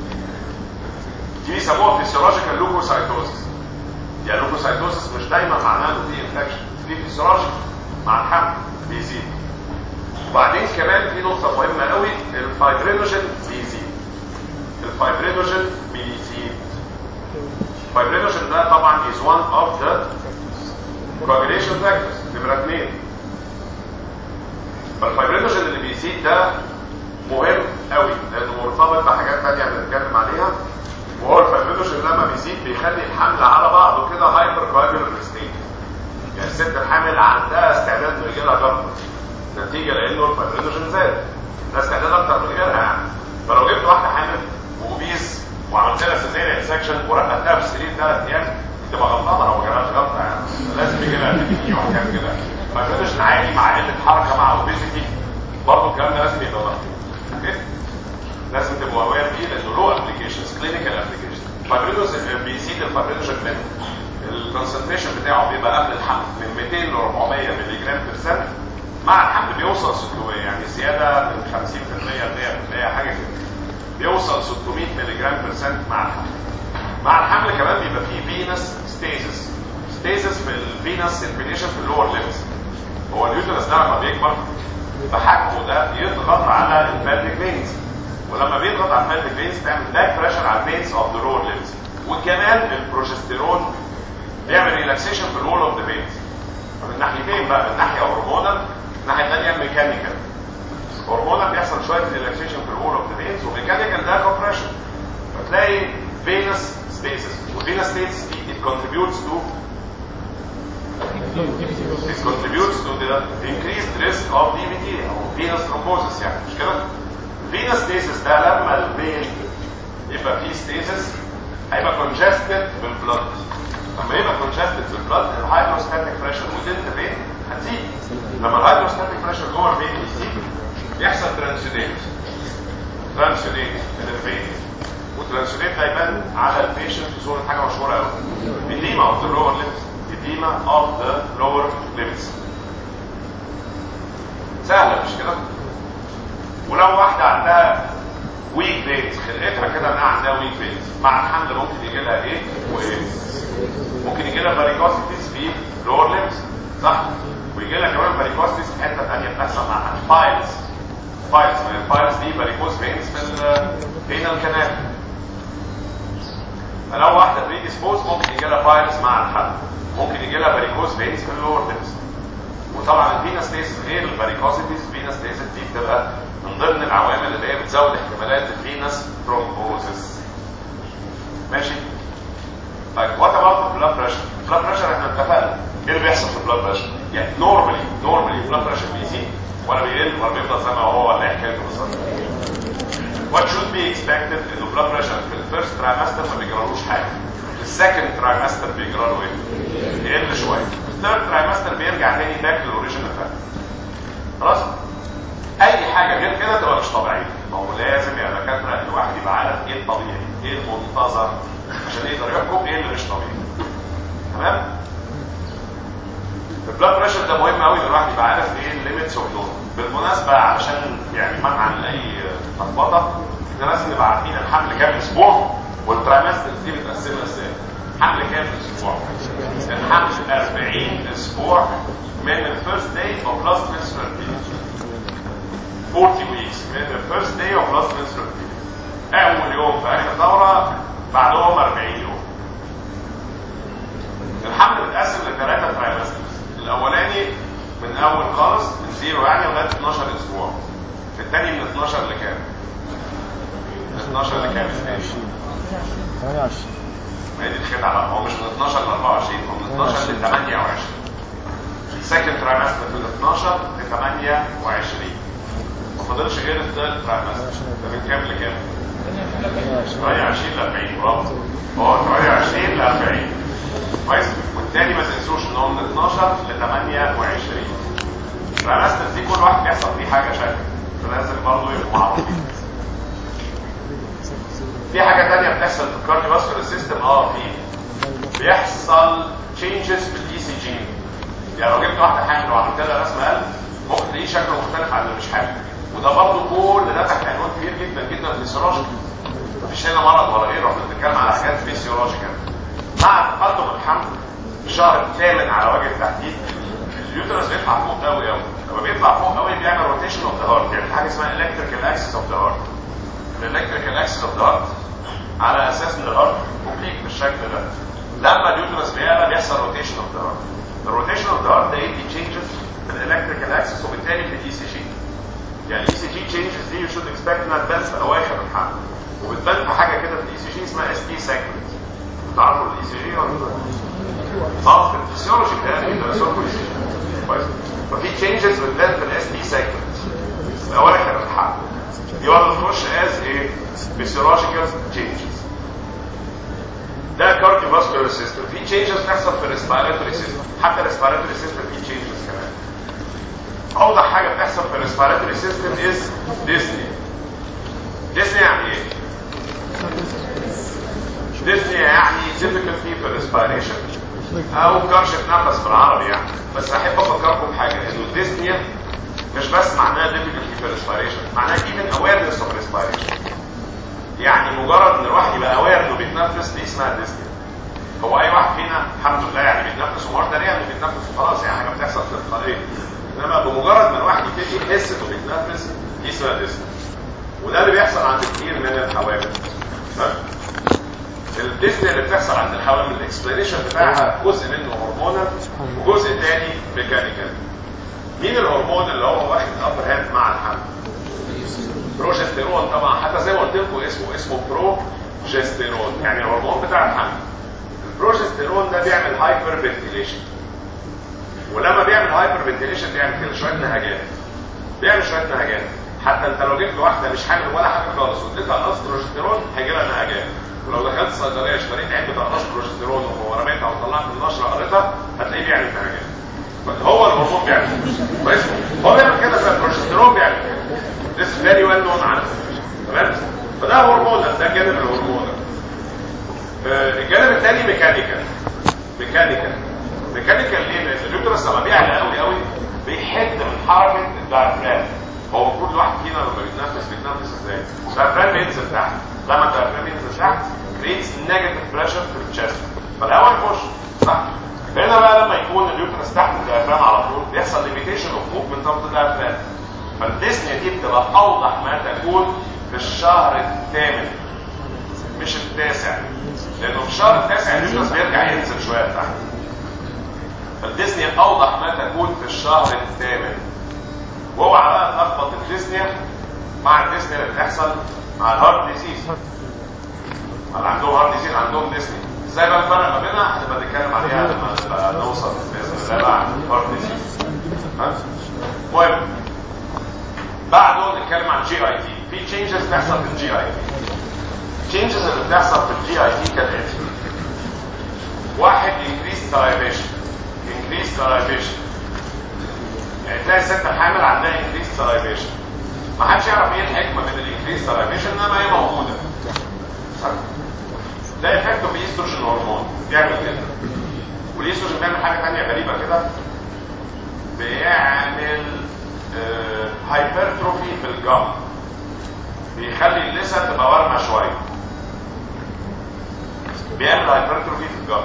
دي بيسموها فيسيولوجيكال لوكوسايتوزس يعني لوكوسايتوزس مش دايما معناه انه في انفكشن في فيسيولوجيكال مع الحمل بيزيد وبعدين كمان في نقطه مهمه قوي الفايبرينوجين بيزيد الفايبرينوجين بيزيد الفايبرينوجين ده طبعا is one of the coagulation factors نمرة اثنين فالفايبرينوجين اللي بيزيد ده مهم قوي لانه مرتبط بحاجات تانية بنتكلم عليها وهو الفايبرينوجين لما بيزيد بيخلي الحمل على بعضه كده هايبر كواجولر ستيت يعني الست الحامل عندها استعداد انه يجي لها جلطه نتيجه لانه الفايبرينوجين زاد ده استعداد اكتر من غيرها يعني فلو جبت واحده حامل وبيز وعملت لها سيزيريان انسكشن ورقدتها في السرير ثلاث ايام تبقى غلطانه لو ما جالهاش غلطه يعني لازم يجي لها تي وحاجات كده فايبرينوجين عالي مع قله حركه مع اوبيزيتي برضه الكلام ده لازم يبقى مكتوب اوكي لازم تبقوا اوير بيه لانه له ابلكيشنز كلينيكال ابلكيشن فايبرينوجين بيزيد الفايبرينوجين من الكونسنتريشن بتاعه بيبقى قبل الحمل من 200 ل 400 مللي جرام في السنه مع الحمل بيوصل 600 يعني زياده من 50% ل 100% حاجه كده بيوصل 600 مللي جرام في السنه مع الحمل مع الحمل كمان بيبقى فيه فينس ستيزس ستيزس في الفينس سيركيليشن في اللور ليمز هو اليوترس ده لما بيكبر بحجمه ده يضغط على البلفيك فينز ولما بيضغط على البلفيك فينز تعمل باك بريشر على الفينز اوف ذا لور ليمز وكمان البروجستيرون بيعمل ريلاكسيشن في الوول اوف ذا فينز من ناحيتين بقى من ناحيه هرمونال من الناحيه الثانيه ميكانيكال هرمونال بيحصل شويه ريلاكسيشن في الوول اوف ذا فينز وميكانيكال ده كومبريشن فتلاقي فينس ستيسس والفينس ستيتس دي it contributes to it contributes to the increased risk of DVT او venous thrombosis يعني مش كده؟ venous stasis ده لما الفين يبقى فيه stasis هيبقى congested بالبلد لما يبقى congested بالبلد الهيدروستاتيك بريشر within the vein هتزيد لما الهيدروستاتيك بريشر جوه الفين يزيد يحصل ترانسيديت ترانسيديت من الفين والترانسيديت ده يبان على البيشنت بصوره حاجه مشهوره قوي edema of the lower limbs edema of the lower limbs سهله مش كده ولو واحده عندها ويك بيت خلقتها كده انها عندها ويك بيت مع الحمل ممكن يجي لها ايه وايه ممكن يجي لها فاريكوستيس في لور ليمز صح ويجي لها كمان فاريكوستيس في حته ثانيه بتحصل معاها فايلز فايلز من الفايلز دي فاريكوز فينز في الفينال كانال فلو واحده بري ديسبوز ممكن يجي لها فايلز مع الحمل ممكن يجي لها فاريكوز فينز في اللور ليمز وطبعا الفينس ستيسس غير الفاريكوزيتيز الفينس ستيسس دي بتبقى من ضمن العوامل اللي هي بتزود احتمالات الفينس ثرومبوزس ماشي طيب وات اباوت البلاد بريشر البلاد بريشر احنا اتفقنا ايه اللي بيحصل في البلاد بريشر يعني نورمالي نورمالي البلاد بريشر بيزيد ولا بيقل ولا بيفضل زي ما هو ولا ايه حكايته بالظبط what should be expected انه البلاد بريشر في الفيرست ترايمستر ما بيجرالوش حاجه في السكند ترايمستر بيجراله ايه يقل شويه الثيرد ترايمستر بيرجع تاني باك للاوريجينال فات خلاص اي حاجه غير كده تبقى مش طبيعيه ما هو لازم يا دكاتره الواحد يبقى عارف ايه الطبيعي ايه المنتظر عشان يقدر يحكم ايه اللي مش طبيعي تمام البلاد بريشر ده مهم قوي ان الواحد يبقى عارف ايه الليميتس اوف نورمال بالمناسبه علشان يعني منعا لاي لخبطه احنا لازم نبقى عارفين الحمل كام اسبوع والترايمستر دي متقسمه ازاي حمل كام اسبوع الحمل 40 اسبوع من الفيرست داي اوف لاست menstrual period 40 weeks من الفيرست داي اوف لاست menstrual period اول يوم في اخر الدوره بعدهم 40 يوم الحمل متقسم لثلاثه ترايمستر الاولاني من اول خالص من زيرو يعني لغايه 12 اسبوع في الثاني من 12 لكام؟ من 12 لكام؟ 28 ما هي دي الخدعه هو مش من 12 ل 24 هو من 12 ل 28 السكند ترايمستر من 12 ل 28 ما فاضلش غير الثيرد ترايمستر ده من كام لكام؟ 28 ل 40 برافو هو 28 ل 40 كويس والتاني ما تنسوش ان هو من 12 ل 28 الترايمستر دي كل واحد بيحصل فيه حاجه شكل فلازم برضه يبقوا معروفين في حاجة تانية بتحصل في الكارديوفاسكولار سيستم اه في بيحصل تشينجز في الاي سي جي يعني لو جبت واحدة حامل وعملت لها رسم قلب ممكن تلاقيه شكله مختلف عن اللي مش حامل وده برضه كل ده تحت عنوان كبير جدا جدا فيسيولوجيكال مفيش هنا مرض ولا غيره احنا بنتكلم على حاجات فيسيولوجيكال مع تقدم الحمل في الشهر الثامن على وجه التحديد اليوترس بيطلع فوق قوي قوي لما بيطلع فوق قوي بيعمل روتيشن اوف ذا هارت يعني حاجه اسمها الكتريكال اكسس اوف ذا هارت الالكتريكال اكسس اوف ذا هارت على اساس ان الهارت اوبليك بالشكل ده لما اليوترس بيعلى بيحصل روتيشن اوف ذا هارت الروتيشن اوف ذا هارت ده يدي تشينجز في الالكتريكال اكسس وبالتالي في الاي سي جي يعني الاي سي جي تشينجز دي يو شود اكسبكت انها تبان في اواخر الحمل وبتبان في حاجه كده في الاي سي جي اسمها اس تي سيجمنت تعرفوا الاي سي جي ولا اه في الفسيولوجي بتاعي درسوكوا الاي سي جي كويس ففي تشينجز بتبان في الاس تي سيجمنت في اواخر الحمل دي برضه تخش از ايه physiological changes ده cardiovascular system في changes بتحصل في respiratory system حتى respiratory system في changes كمان اوضح حاجه بتحصل في respiratory system is dyspnea dyspnea يعني ايه dyspnea يعني difficulty في respiration او كرشة نفس بالعربي يعني بس احب افكركم بحاجه انه dyspnea مش بس معناها difficulty في respiration معناها even awareness of respiration يعني مجرد ان الواحد يبقى اوير انه بيتنفس دي اسمها ديسني هو اي واحد فينا الحمد لله يعني بيتنفس ومرضى ليه انه بيتنفس وخلاص يعني حاجه بتحصل تلقائيا انما بمجرد ما الواحد يبتدي يحس انه بيتنفس دي اسمها ديسنيا وده اللي بيحصل عند كتير من الحوامل ها؟ الديسنيا اللي بتحصل عند الحوامل الاكسبلانيشن بتاعها جزء منه هرمونال وجزء تاني ميكانيكال مين الهرمون اللي هو واخد ابر هاند مع الحمل بروجستيرون طبعا حتى زي ما قلت لكم اسمه اسمه بروجستيرون يعني الهرمون بتاع الحمل البروجستيرون ده بيعمل هايبر فنتيليشن ولما بيعمل هايبر فنتيليشن بيعمل كده شويه نهجات بيعمل شويه نهجات حتى انت لو جبت واحده مش حامل ولا حاجه خالص واديتها قناص بروجستيرون هيجي لها نهجات ولو دخلت الصيدليه اشتريت علبه قناص بروجستيرون ورميتها وطلعت النشره قريتها هتلاقيه بيعمل نهجات هو الهرمون بيعمل كويس هو بيعمل كده فالبروجستيرون بيعمل كده This is very well known عنه تمام فده هرمون ده جانب الهرمون آه الجانب الثاني ميكانيكال ميكانيكال ميكانيكال ليه؟ لان اليوترس لما بيعلى قوي قوي بيحد من حركه الدايفرام هو المفروض الواحد فينا لما بيتنفس بيتنفس ازاي؟ الدايفرام بينزل تحت لما الدايفرام ينزل تحت كريتس نيجاتيف بريشر في الشست فالهواء يخش صح؟ هنا بقى لما يكون اليوترس تحت الدايفرام على طول بيحصل ليميتيشن اوف موفمنت اوف الدايفرام فالديسنيا دي بتبقى اوضح ما تكون في الشهر الثامن مش التاسع لانه في الشهر التاسع اليوترس بيرجع ينزل شويه تحت فالديسنيا اوضح ما تكون في الشهر الثامن واوعى بقى تلخبط الديسنيا مع الديسنيا اللي بتحصل مع الهارت ديزيز اللي عندهم هارت ديزيز عندهم ديسنيا ازاي بقى الفرق ما بينها هنبقى نتكلم عليها لما نبقى نوصل باذن الله مع الهارت ديزيز المهم بعده نتكلم عن جي اي تي في تشينجز بتحصل في الجي اي تي التشينجز اللي بتحصل في الجي اي تي كالاتي واحد انكريس سلايفيشن انكريس سلايفيشن يعني تلاقي الست الحامل عندها انكريس سلايفيشن ما حدش يعرف ايه الحكمه من الانكريس سلايفيشن انما هي موجوده صح ده افكته بالاستروجين هرمون بيعمل كده والاستروجين بيعمل حاجه ثانيه غريبه كده بيعمل هايبرتروفي في الجم بيخلي اللثه تبقى وارمه شويه بيعمل هايبرتروفي في الجم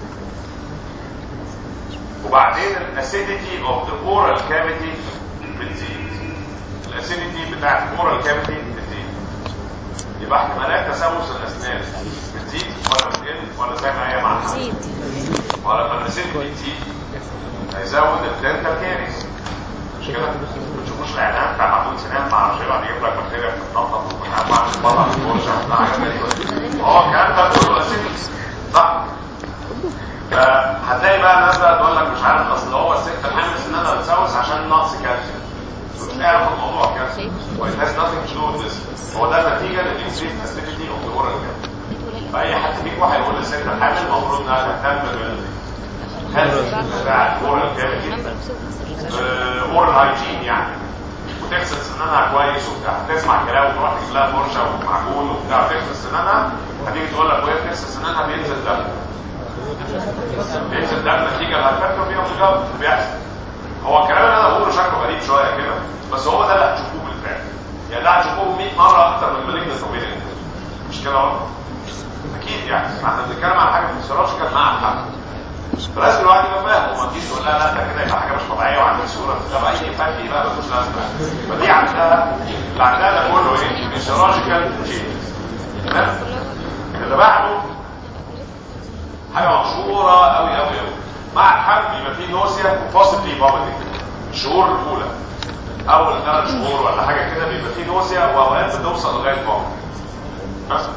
وبعدين الاسيديتي اوف ذا اورال كافيتي بتزيد الاسيديتي بتاعت الاورال كافيتي بتزيد يبقى احتمالات تسوس الاسنان بتزيد ولا بتقل ولا زي ما هي مع زيد ولما الاسيديتي تزيد هيزود الدنتال كاريز مش كده؟ ما تشوفوش الاعلان بتاع معدول سنان ما اعرفش ايه بعد يجيب لك بكتيريا بتتنطط ومش عارف تطلع الفرشه وبتاع حاجات غريبه هو الكلام ده كله اسيديتي صح؟ فهتلاقي بقى ناس بقى تقول لك مش عارف اصل هو الست الحامل سنانها بتسوس عشان نقص كالسيوم مش عارف الموضوع كالسيوم وإت هاز nothing to do with this هو ده نتيجه للانكريس اسيديتي اوف ذا اورال فاي حد فيكم هيقول للست الحامل المفروض انها تهتم بالهيلث بتاع الاورال كافيتي اورال هايجين يعني وتغسل سنانها كويس وبتاع تسمع كلام وتروح تجيب لها فرشه ومعجون وبتاع وتغسل سنانها هتيجي تقول لك وهي بتغسل سنانها بينزل دم بينزل دم نتيجه الهايبرتروفي فيها في الجو بيحصل هو الكلام اللي انا بقوله شكله غريب شويه كده بس هو ده اللي هتشوفوه بالفعل يعني ده هتشوفوه 100 مره اكتر من مالجنس اوبيديان مش كده برضه اكيد يعني احنا بنتكلم على حاجه فيسيولوجيكال مع الحمل فلازم الواحد يبقى فاهم وما تجيش تقول لها لا ده كده يبقى حاجه مش طبيعيه وعندك صوره طب اي فن بقى ملوش لازمه فدي عندها اللي عندها ده كله ايه؟ فيسيولوجيكال تشينجز تمام اللي بعده حاجه مشهوره قوي قوي قوي مع الحمل يبقى فيه نوسيا وبوسيبلي فوميتنج الشهور الاولى اول ثلاث شهور ولا حاجه كده بيبقى فيه نوسيا واوقات بتوصل لغايه فوميتنج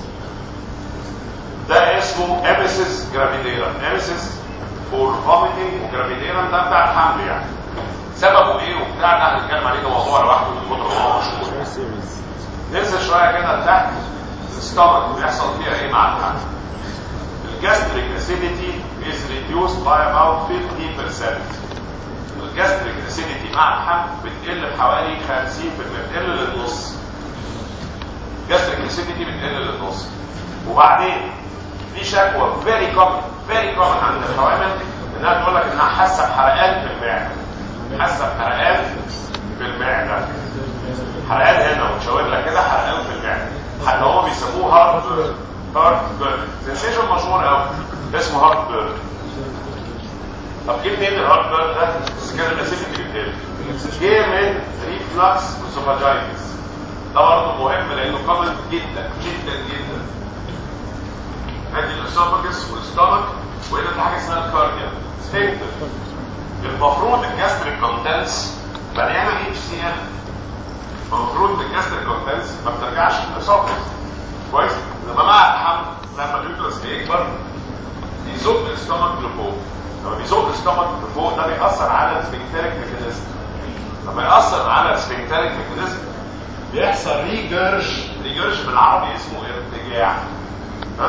ده اسمه اميسيس جرافيديرا اميسيس فور فوميتنج وجرافيديرا ده بتاع الحمل يعني سببه ايه وبتاع ده هنتكلم عليه ده موضوع لوحده من كتر ما هو مشهور ننزل شويه كده لتحت الستمك بيحصل فيها ايه مع الحمل الجاستريك اسيديتي is reduced by about 50% الجاستريك اسيديتي مع الحمل بتقل بحوالي 50% بتقل للنص الجاستريك اسيديتي بتقل للنص وبعدين في شكوى فيري كومن فيري كومن عند الحوامل انها تقول لك انها حاسه بحرقان في المعده حاسه بحرقان في المعده حرقان هنا وتشاور لك كده حرقان في المعده حتى هم بيسموه هارت بيرن هارت بيرن سنسيشن مشهور قوي اسمه هارت بيرن طب جه منين الهارت بيرن ده؟ كان الاسيديتي بتقل جه من ريفلكس وسوفاجايتس ده برضه مهم لانه كومن جدا جدا جدا ادي الاسوفاجس والستومك وهنا في حاجه اسمها الكارديا سفنكتر المفروض الجاستريك كونتنس مليانه اتش سي ال المفروض الجاستريك كونتنس ما بترجعش للاسوفاجس كويس لما مع الحمل لما اليوترس بيكبر بيزق الاستومك لفوق لما بيزق الاستومك لفوق ده بيأثر على السفنكتريك ميكانيزم لما يأثر على السفنكتريك ميكانيزم بيحصل ريجرش ريجرش بالعربي اسمه ارتجاع ها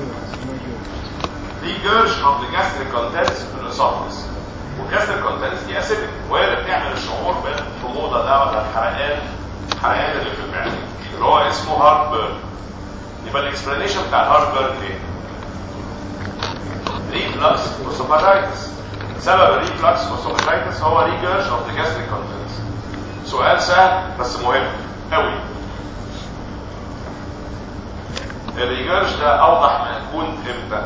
ريجرش اوف ذا gastric contents في الاسوفاجس والجاستريك كونتنس دي اسيدك وهي اللي بتعمل الشعور بالحموضه ده ولا الحرقان الحرقان اللي في المعده اللي هو اسمه هارت بيرن يبقى الاكسبلانيشن بتاع الهارت بيرن ايه؟ ريفلكس وسوفاجايتس سبب الريفلكس والسوفاجايتس هو ريجرش اوف ذا gastric contents سؤال سهل بس مهم قوي الريجرش ده اوضح ما يكون امتى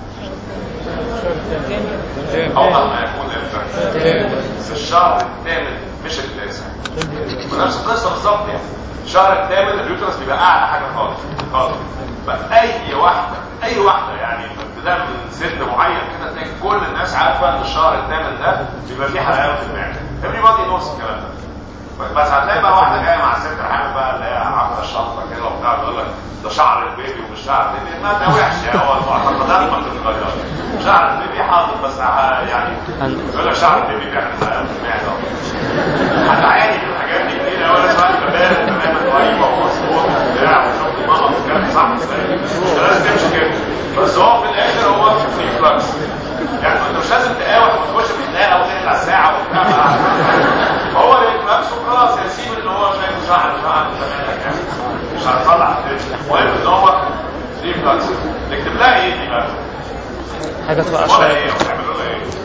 اوضح ما يكون امتى في الشهر الثامن مش التاسع ونفس القصه بالظبط يعني الشهر الثامن اليوترس بيبقى اعلى حاجه خالص خالص فاي واحده اي واحده يعني ابتداء من سن معين كده تلاقي كل الناس عارفه ان الشهر الثامن ده بيبقى فيه حرقان في المعده everybody knows الكلام ده بس هتلاقي بقى واحده جايه مع الست الحامل بقى اللي هي عامله الشنطه كده وبتاع تقول لك ده شعر البيبي ومش شعر البيبي ما ده وحش يعني هو المعتقدات ما بتتغيرش شعر البيبي حاضر بس يعني يقول لك شعر البيبي بيعمل حرقان في المعده هتعاني من الحاجات دي كتير قوي لازم تبان تماما قريبه ومظبوط وبتاع وشفت ماما بتتكلم صح ازاي مش لازم تمشي كده بس هو في الاخر هو ريفلكس يعني انت مش لازم تقاوح وتخش في خناقه وتقلع ساعه وبتاع هو ريفلكس وخلاص يا سيب اللي هو شايفه شعر شعر تمام يعني مش هتصلح المهم ان هو ريفلكس نكتب لها ايه دي بقى؟ حاجة تبقى ولا أشهر ايه وتعملوا لها ايه؟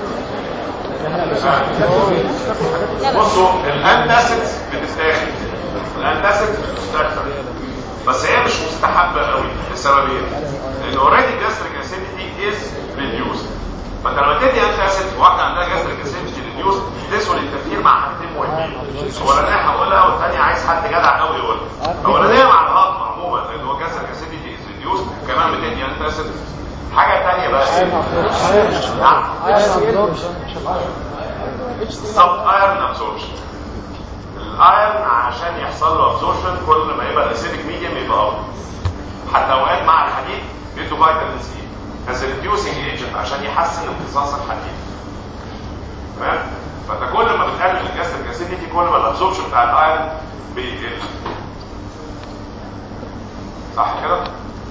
بصوا الانتاسيدز بتستاهل الانتاسيدز بتستخدم بس هي مش مستحبه قوي لسببين لان اوريدي جاستريك اسيديتي از ريديوس فانت لما تدي انتاسيد واحده عندها جاستريك اسيديتي ريديوس تسهل التفكير مع حاجتين مهمين الاولانيه هقولها والثانيه عايز حد جدع قوي يقولها الاولانيه مع الهضم عموما لان هو جاستريك اسيديتي از ريديوس كمان بتدي انتاسيد حاجه ثانيه بقى نعم سب ايرون ابزوربشن الايرون عشان يحصل له ابزوربشن كل ما يبقى الاسيدك ميديم يبقى افضل حتى اوقات مع الحديد بيدوا فيتامين سي از ريديوسنج ايجنت عشان يحسن امتصاص الحديد تمام فانت كل ما بتقلل الجاستريك اسيديتي كل ما الابزوربشن بتاع الايرون بيقل صح كده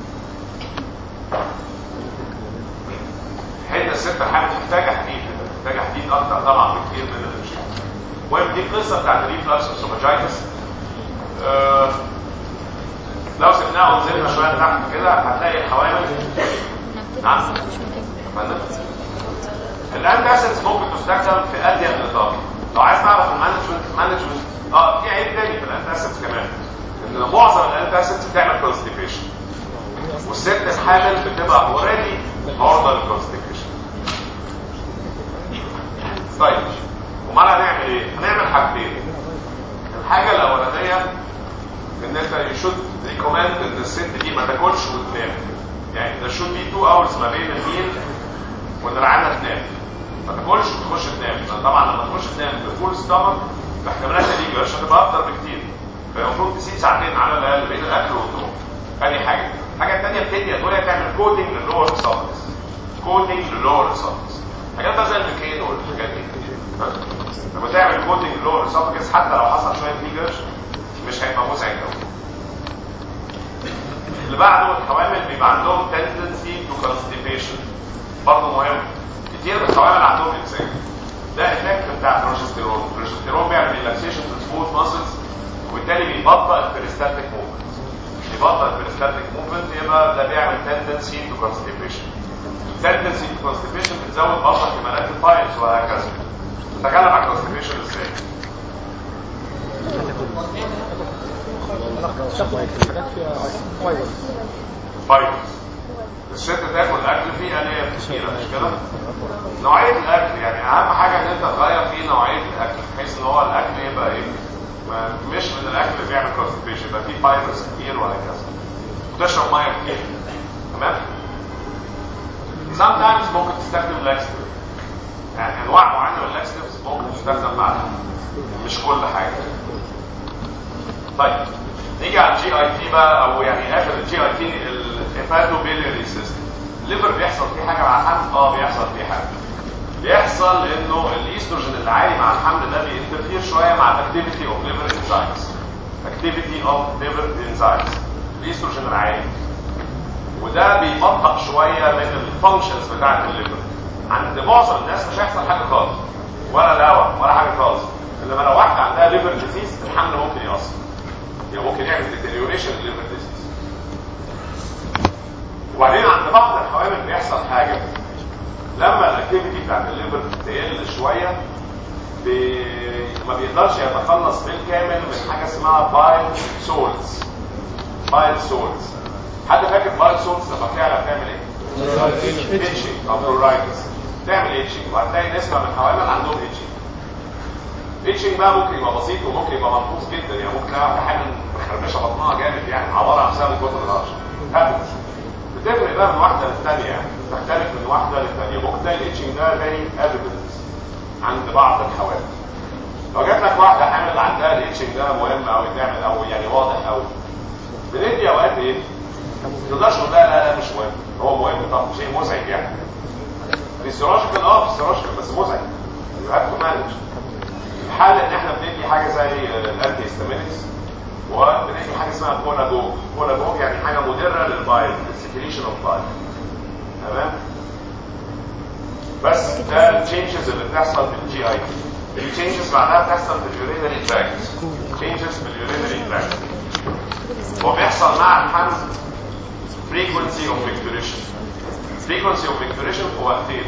حين الست حامل محتاجه حديد محتاجه حديد اكتر طبعا بكتير من الرجال المهم دي القصه بتاعت الريفلكس والسوفاجايتس آه لو سبناها ونزلنا شويه تحت كده هتلاقي الحوامل نعم فندم الانتي اسيدز ممكن تستخدم في اضيق نطاق لو عايز تعرف المانجمنت مانجمنت اه في عيب تاني في الانتي اسيدز كمان ان معظم الانتي اسيدز بتعمل كونستيبيشن والست الحامل بتبقى اوريدي عرضه للكونستيبيشن طيب امال هنعمل ايه؟ هنعمل حاجتين الحاجه الاولانيه ان انت يشوت ريكومند ان الست دي ما تاكلش وتنام يعني ده شوت بي 2 اورز ما بين الميل وان العيانه تنام ما تاكلش وتخش تنام لان طبعا لما تخش تنام بفول ستامك احتمالات تيجي مش هتبقى اكتر بكتير فالمفروض تسيب ساعتين على الاقل بين الاكل والنوم ادي حاجه الحاجه الثانيه بتدي ادويه تعمل كوتنج للور اسوفكس كوتنج للور اسوفكس حاجات بقى زي الميكين والحاجات دي ها؟ لما تعمل كوتنج للور اسوفكس حتى لو حصل شويه فيجرز مش هيبقى مزعج قوي اللي بعده الحوامل بيبقى عندهم tendency to constipation برضه مهم كتير من الحوامل عندهم انسان ده افكت بتاع البروجستيرون البروجستيرون بيعمل ريلاكسيشن في السموث ماسلز وبالتالي بيبطئ البريستاتيك موفمنت يبطئ البريستاتيك موفمنت يبقى ده بيعمل tendency to constipation tendency to constipation بتزود برضه احتمالات الفايلز وهكذا نتكلم عن constipation ازاي فايروس الست تاكل اكل فيه الياف كتيره مش كده نوعيه الاكل يعني اهم حاجه ان انت تغير فيه نوعيه الاكل بحيث ان هو الاكل يبقى ايه ما- مش من الاكل اللي بيعمل كونستيبيشن يبقى فيه فايبرز كتير وهكذا وتشرب ميه كتير تمام sometimes ممكن تستخدم لاكستيف يعني انواع معينه من اللاكستيفز ممكن تستخدم معاها مش كل حاجه طيب نيجي على الجي اي تي بقى او يعني اخر الجي اي تي الهيباتو بيلياري سيستم الليفر بيحصل فيه حاجه مع الحمل اه بيحصل فيه حاجه بيحصل انه الايستروجين اللي عالي مع الحمل ده بينترفير شويه مع الاكتيفيتي اوف ليفر انزايمز اكتيفيتي اوف ليفر انزايمز الايستروجين العالي وده بيبطئ شويه من الفانكشنز بتاعه الليفر عند معظم الناس مش هيحصل حاجه خالص ولا دواء ولا حاجه خالص انما لو واحده عندها ليفر ديزيز الحمل ممكن يأثر يعني ممكن يعمل ديتيريوريشن للليفر ديزيز وبعدين عند بعض الحوامل بيحصل حاجه لما الاكتيفيتي بتاعت الليفر تقل شويه بي... ما بيقدرش يتخلص بالكامل من حاجه اسمها بايل سولز بايل سولز حد فاكر بايل سولز لما بتعلى بتعمل ايه؟ اتشنج او برورايتس تعمل اتشنج وهتلاقي نسبه من الحوامل عندهم اتشنج اتشنج بقى ممكن يبقى بسيط وممكن يبقى ملحوظ جدا يعني ممكن تلاقي واحده حامل مخربشه بطنها جامد يعني عباره نفسها من كتر الهرش هابت بتفرق بقى من واحده للثانيه يعني تختلف من واحده للثانيه ممكن تلاقي الاتشنج ده فيري ايفيدنس عند بعض الحوامل لو جات لك واحده حامل عندها الاتشنج ده مهم او تعمل او يعني واضح قوي بندي اوقات ايه؟ ما تقدرش تقول لا لا لا مش مهم هو مهم طب شيء مزعج يعني فيسيولوجيكال اه فيسيولوجيكال بس مزعج يو هاف تو مانج الحل ان احنا بندي حاجه زي الانتي هيستامينكس وبندي حاجه اسمها كولاجوج كولاجوج يعني حاجه مدره للبايل السكريشن اوف بايل تمام بس ده التشينجز اللي بتحصل في الجي اي التشينجز بعدها بتحصل في اليورينري تراكت تشينجز في اليورينري تراكت هو بيحصل مع الحمل frequency of micturition frequency of micturition هو وقتين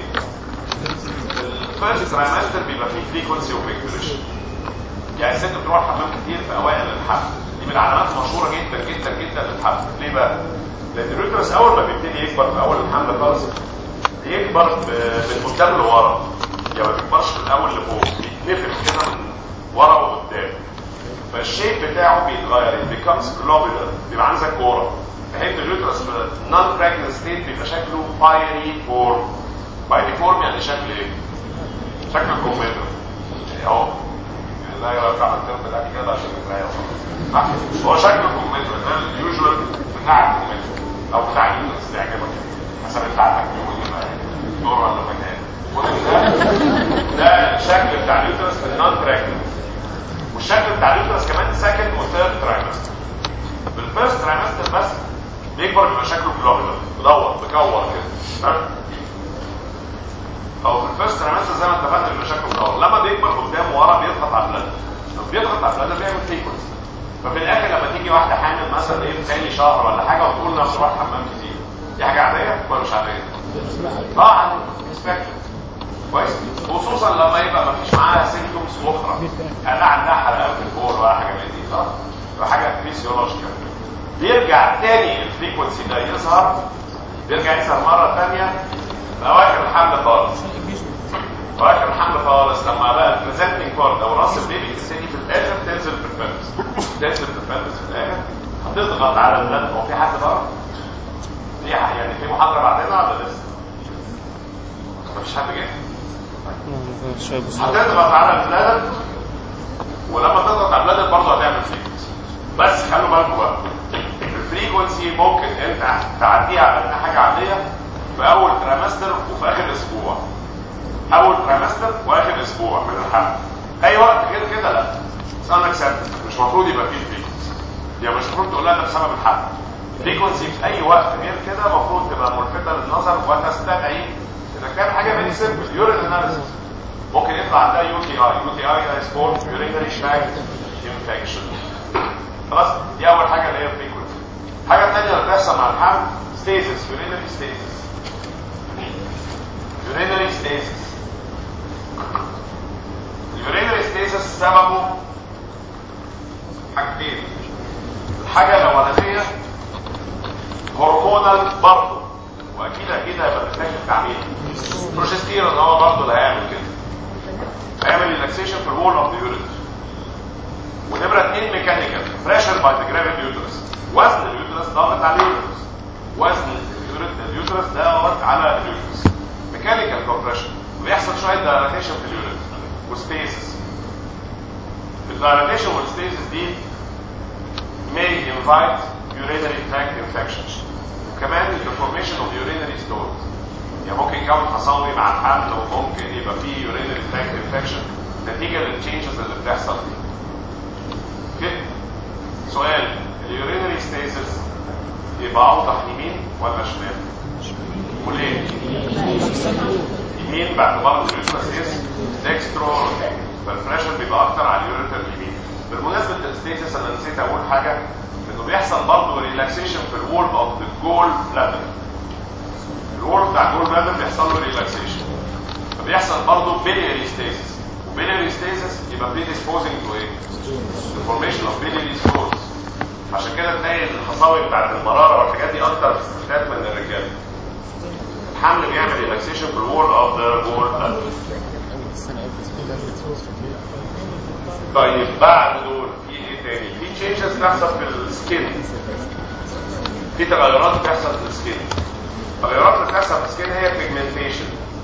الفيرست ترايمستر بيبقى فيه frequency of micturition يعني الست بتروح الحمام كتير في اوائل الحمل دي من العلامات المشهوره جدا جدا جدا للحمل ليه بقى؟ لان اليوترس اول ما بيبتدي يكبر في اول الحمل خالص بيكبر ب- من قدام لورا يعني ما بيكبرش من الاول لفوق بيتنفخ كده من ورا وقدام فالشيب بتاعه بيتغير it becomes globular بيبقى عامل زي الكوره فهمت اليوترس في non pregnant state بيبقى شكله fiery form fiery form يعني شكل ايه؟ شكل الكمبيوتر يعني اهو يعني لا يبقى بتاع الترم ده كده عشان نترايا وخلاص هو شكل الكمبيوتر ده اليوجوال بتاع الكمبيوتر او بتاع اليوترس اللي يعجبك حسب انت عندك يوم يبقى دور ولا مكان المهم ده ده الشكل بتاع اليوترس في النون براجننت والشكل بتاع اليوترس كمان سكند وثيرد ترايمستر في الفيرست ترايمستر بس بيكبر بيبقى شكله جلوبولار مدور مكور كده ها؟ او في الفيرست ترايمستر زي ما اتفقنا بيبقى شكله مدور لما بيكبر قدام ورا بيضغط على البلد لما بيضغط على البلد بيعمل فريكونسي ففي الاخر لما تيجي واحده حامل مثلا ايه في ثاني شهر ولا حاجه وتقول انا بروح حمام كتير دي حاجه عاديه ولا مش عاديه؟ اه عاديه سبيكتر كويس خصوصا لما يبقى ما فيش معاها سيمتومز اخرى يعني لا عندها حلقات في البول ولا حاجه من دي صح؟ يبقى حاجه فيسيولوجيكال بيرجع تاني الفريكونسي ده يظهر بيرجع يظهر مره ثانيه في اواخر الحمل خالص في اواخر الحمل خالص لما بقى البريزنتنج بارت او راس البيبي تبتدي في الاخر تنزل في البلبس تنزل في البلبس في الاخر هتضغط على البلد هو في حد بره؟ في يعني في محاضره بعدنا ولا لسه؟ مفيش حد جه؟ شوية بس هتضغط على البلادر ولما تضغط على البلادر برضه هتعمل فريكونسي بس خلوا بالكم بقى الفريكونسي ممكن انت تعديها على انها حاجه عاديه في اول تريمستر وفي اخر اسبوع اول تريمستر واخر اسبوع من الحمل اي وقت غير كده لا سان اكسبت مش المفروض يبقى فيه فريكونسي يعني مش المفروض تقول لها ده بسبب الحمل فريكونسي في اي وقت غير كده المفروض تبقى ملفته للنظر وتستدعي انك تعمل حاجه فيري سيمبل يورين اناليسيس ممكن يطلع عندها يو تي اي يو تي اي ده سبور يورينري تراكت انفكشن خلاص دي اول حاجه اللي هي فريكونسي الحاجه الثانيه اللي بتحصل مع الحمل ستيزس يورينري ستيزس يورينري ستيزس اليورينري ستيزس سببه حاجتين الحاجه الاولانيه هرمونال برضه واخيرا هو برضه اللي هيعمل كده هيعمل ريلاكسيشن في الوول اوف ذا يوريتر ونمره اثنين ميكانيكال بريشر باي ذا جرافيتي يوترس وزن اليوترس ضاغط على اليوترس وزن اليوريت- اليوترس ضاغط على اليوترس ميكانيكال كومبريشن وبيحصل شويه دايلاتيشن في اليوريت وسبيسز الدايلاتيشن والسبيسز دي may invite urinary tract infections وكمان the formation of urinary stones يعني ممكن يكون حصاوي مع الحمل وممكن يبقى فيه urinary tract infection نتيجة للتشينجز اللي بتحصل دي كده سؤال اليورينري ستيسز يبقى اوضح يمين ولا شمال؟ وليه؟ يمين باعتبار ان اليوترس ديكسترو فالبريشر بيبقى اكتر على اليوريتر اليمين بالمناسبه الستيسس انا نسيت اقول حاجه انه بيحصل برضه ريلاكسيشن في الوول اوف ذا جول بلادر الوول بتاع الجول بلادر بيحصل له ريلاكسيشن فبيحصل برضه بيلياري ستيسس وبيلياري ستيسس يبقى بريديسبوزنج تو ايه؟ الفورميشن اوف بيلياري ستونز عشان كده تلاقي الحصاوي بتاعت المراره والحاجات دي اكتر في الستات من الرجاله الحمل بيعمل ريلاكسيشن في الوول اوف ذا جول بلادر طيب بعد دول في ايه تاني؟ في تشينجز بتحصل في السكين في تغيرات بتحصل في السكين التغيرات اللي بتحصل في السكين هي بيجمنتيشن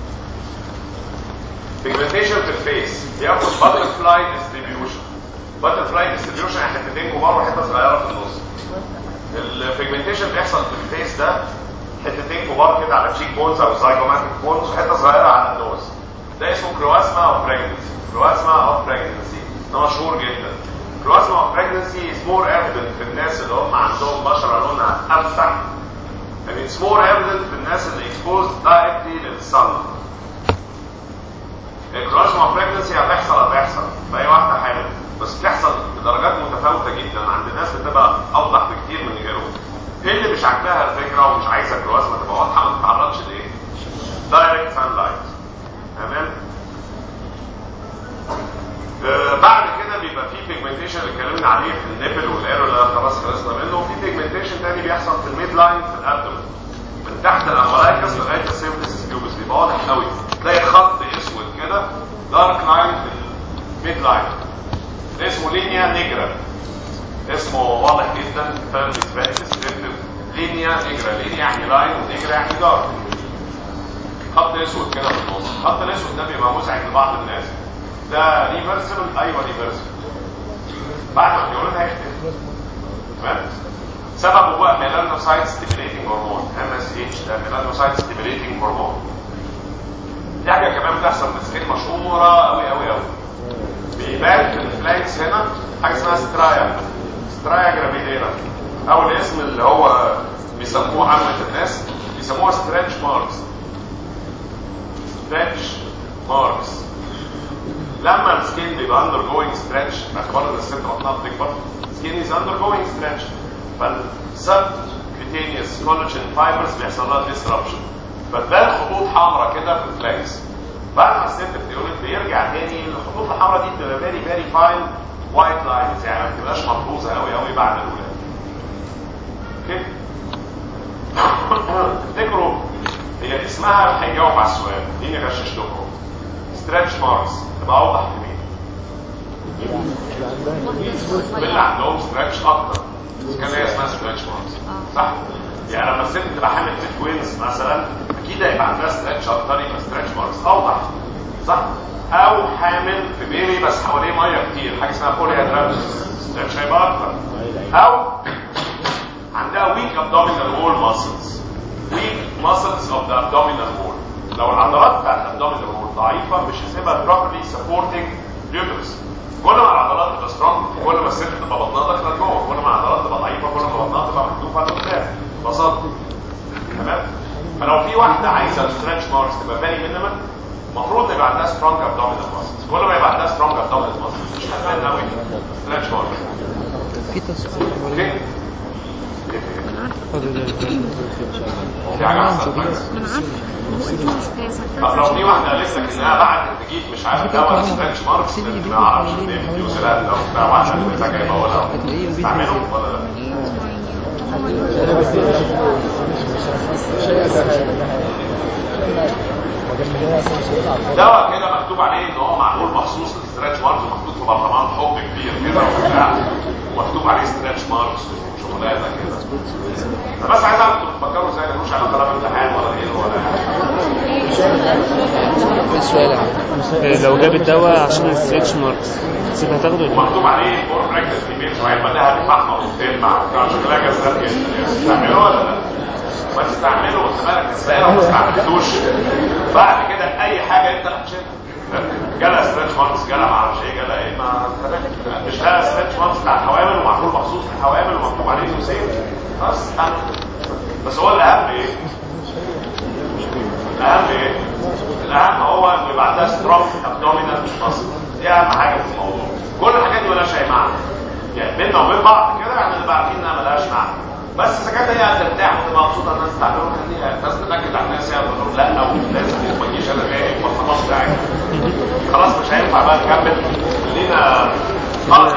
بيجمنتيشن في الفيس بياخد باتر فلاي ديستريبيوشن باتر فلاي ديستريبيوشن يعني حتتين كبار وحته صغيره في النص البيجمنتيشن بيحصل في الفيس ده حتتين كبار كده على تشيك بونز او زايجوماتيك بونز وحته صغيره على النوز ده اسمه كرواسما اوف بريجنسي كرواسما اوف بريجنسي ده مشهور جدا كرواسما اوف بريجنسي is more evident في الناس اللي هم عندهم بشره لونها افتح and it's more evident في الناس اللي exposed directly للصن الكرواسما اوف بريجنسي هتحصل هتحصل في اي واحده حامل بس بتحصل بدرجات متفاوته جدا عند ناس بتبقى اوضح بكتير من غيرهم ايه اللي مش عاجباها الفكره ومش عايزه الكرواسما تبقى واضحه ما تتعرضش لايه؟ دايركت سان لايت تمام آه بعد كده بيبقى في بيجمنتيشن اللي اتكلمنا عليه في النبل والايرو اللي خلاص خلصنا منه وفي بيجمنتيشن تاني بيحصل في الميد لاين في الابدومن من تحت الامبلايكس لغايه السيمبلس بيوبس بيبقى واضح قوي تلاقي خط اسود كده دارك لاين في الميد لاين اسمه لينيا نيجرا اسمه واضح جدا فاهم فيري ديسكريبتيف لينيا نيجرا لينيا يعني لاين ونيجرا يعني دارك خط اسود كده في النص الخط الاسود ده بيبقى مزعج لبعض الناس ده ريفرسبل ايوه ريفرسبل بعد ما بيقولوا لها يختفي تمام سببه بقى ميلانوسايت ستيميليتنج هرمون ام اس اتش ده ميلانوسايت ستيميليتنج هرمون دي حاجه كمان بتحصل في السكين مشهوره قوي قوي قوي بيبان في الفلانكس هنا حاجه اسمها سترايا سترايا جرافيديرا او الاسم اللي هو بيسموه عامه الناس بيسموها ستريتش ماركس ستريتش ماركس لما السكين بيبقى اندر جوينج ستريتش باعتبار ان الست بطنها بتكبر سكين از اندر جوينج ستريتش فالسب كوتينيوس كولاجين فايبرز بيحصل لها ديسربشن فتبان خطوط حمراء كده في الفلانكس بعد ما الست بتولد بيرجع تاني الخطوط الحمراء دي بتبقى فيري فيري فاين وايت لاينز يعني ما بتبقاش مفروزه قوي قوي بعد الولاده اوكي تفتكروا هي اسمها هيجاوب على السؤال دي غششت لكم ستريتش ماركس تبقى اوضح لمين؟ اللي عندهم ستريتش اكتر كان هي اسمها ستريتش ماركس صح؟ يعني لما الست تبقى حامل في توينز مثلا اكيد هيبقى عندها ستريتش اكتر يبقى ستريتش ماركس اوضح صح؟ او حامل في بيبي بس حواليه ميه كتير حاجه اسمها بولي هيدراتس ستريتش هيبقى اكتر او عندها ويك ابدومينال وول ماسلز ويك ماسلز اوف ذا ابدومينال وول لو العضلات بتاعت الابدومينال وول ضعيفه مش هتبقى بروبرلي سبورتنج اليوترس كل ما العضلات تبقى سترونج كل ما الست تبقى بطنها داخله لجوه كل ما العضلات تبقى ضعيفه كل ما بطنها تبقى محذوفه لقدام ببساطه تمام فلو في واحده عايزه ستريتش ماركس تبقى فيري مينيمال المفروض يبقى عندها سترونج ابدومينال ماسلز كل ما يبقى عندها سترونج ابدومينال ماسلز مش هتبان قوي ستريتش ماركس في تصوير اوكي فاضل في حاجه احسن انا عارفه طب لو في واحده قالت لك انها بعد تجيب مش عارف دواء ستريتش ماركس ما اعرفش ان هي في نيوزيلندا وبتاع واحده محتاجه يبقى ولا تستعمله ولا لا دواء كده مكتوب عليه ان هو معمول مخصوص للستريتش ماركس ومكتوب في برطمان حب كبير كده وبتاع ومكتوب عليه ستريتش ماركس وشغلانه كده انا بس عايز اعرف انتوا بتفكروا ازاي ملوش علاقه لا بامتحان ولا غيره ولا في سؤال يا عم إيه، لو جاب الدواء عشان الستريتش ماركس سيب هتاخده ولا ومكتوب عليه فور براكتس كبير وهيبقى ذهبي فحمه وتلمع وبتاع شكلها جذاب جدا تستعملوه ولا لا؟ ما تستعمله وانت مالك كسبان وما استعملتوش بعد كده اي حاجه انت هتشيلها جالها ستريتش ماركس جالها ما اعرفش ايه جالها ايه ما مش ده ستريتش ماركس بتاع الحوامل ومعمول مخصوص للحوامل ومكتوب عليه توسيل بس استعمل. بس هو الاهم ايه؟ الاهم ايه؟ الاهم هو انه يبقى عندها ستروك ابدومينال ماسل دي اهم حاجه في الموضوع كل الحاجات دي مالهاش اي معنى يعني بيننا وبين بعض كده يعني نبقى عارفين انها مالهاش معنى بس اذا كانت هي هترتاح وتبقى مبسوطه الناس تعملوا خليها الناس تنكد على الناس يعني تقول لا او لازم ما تجيش انا جاي والخلاص بتاعي خلاص مش هينفع بقى نكمل خلينا خلاص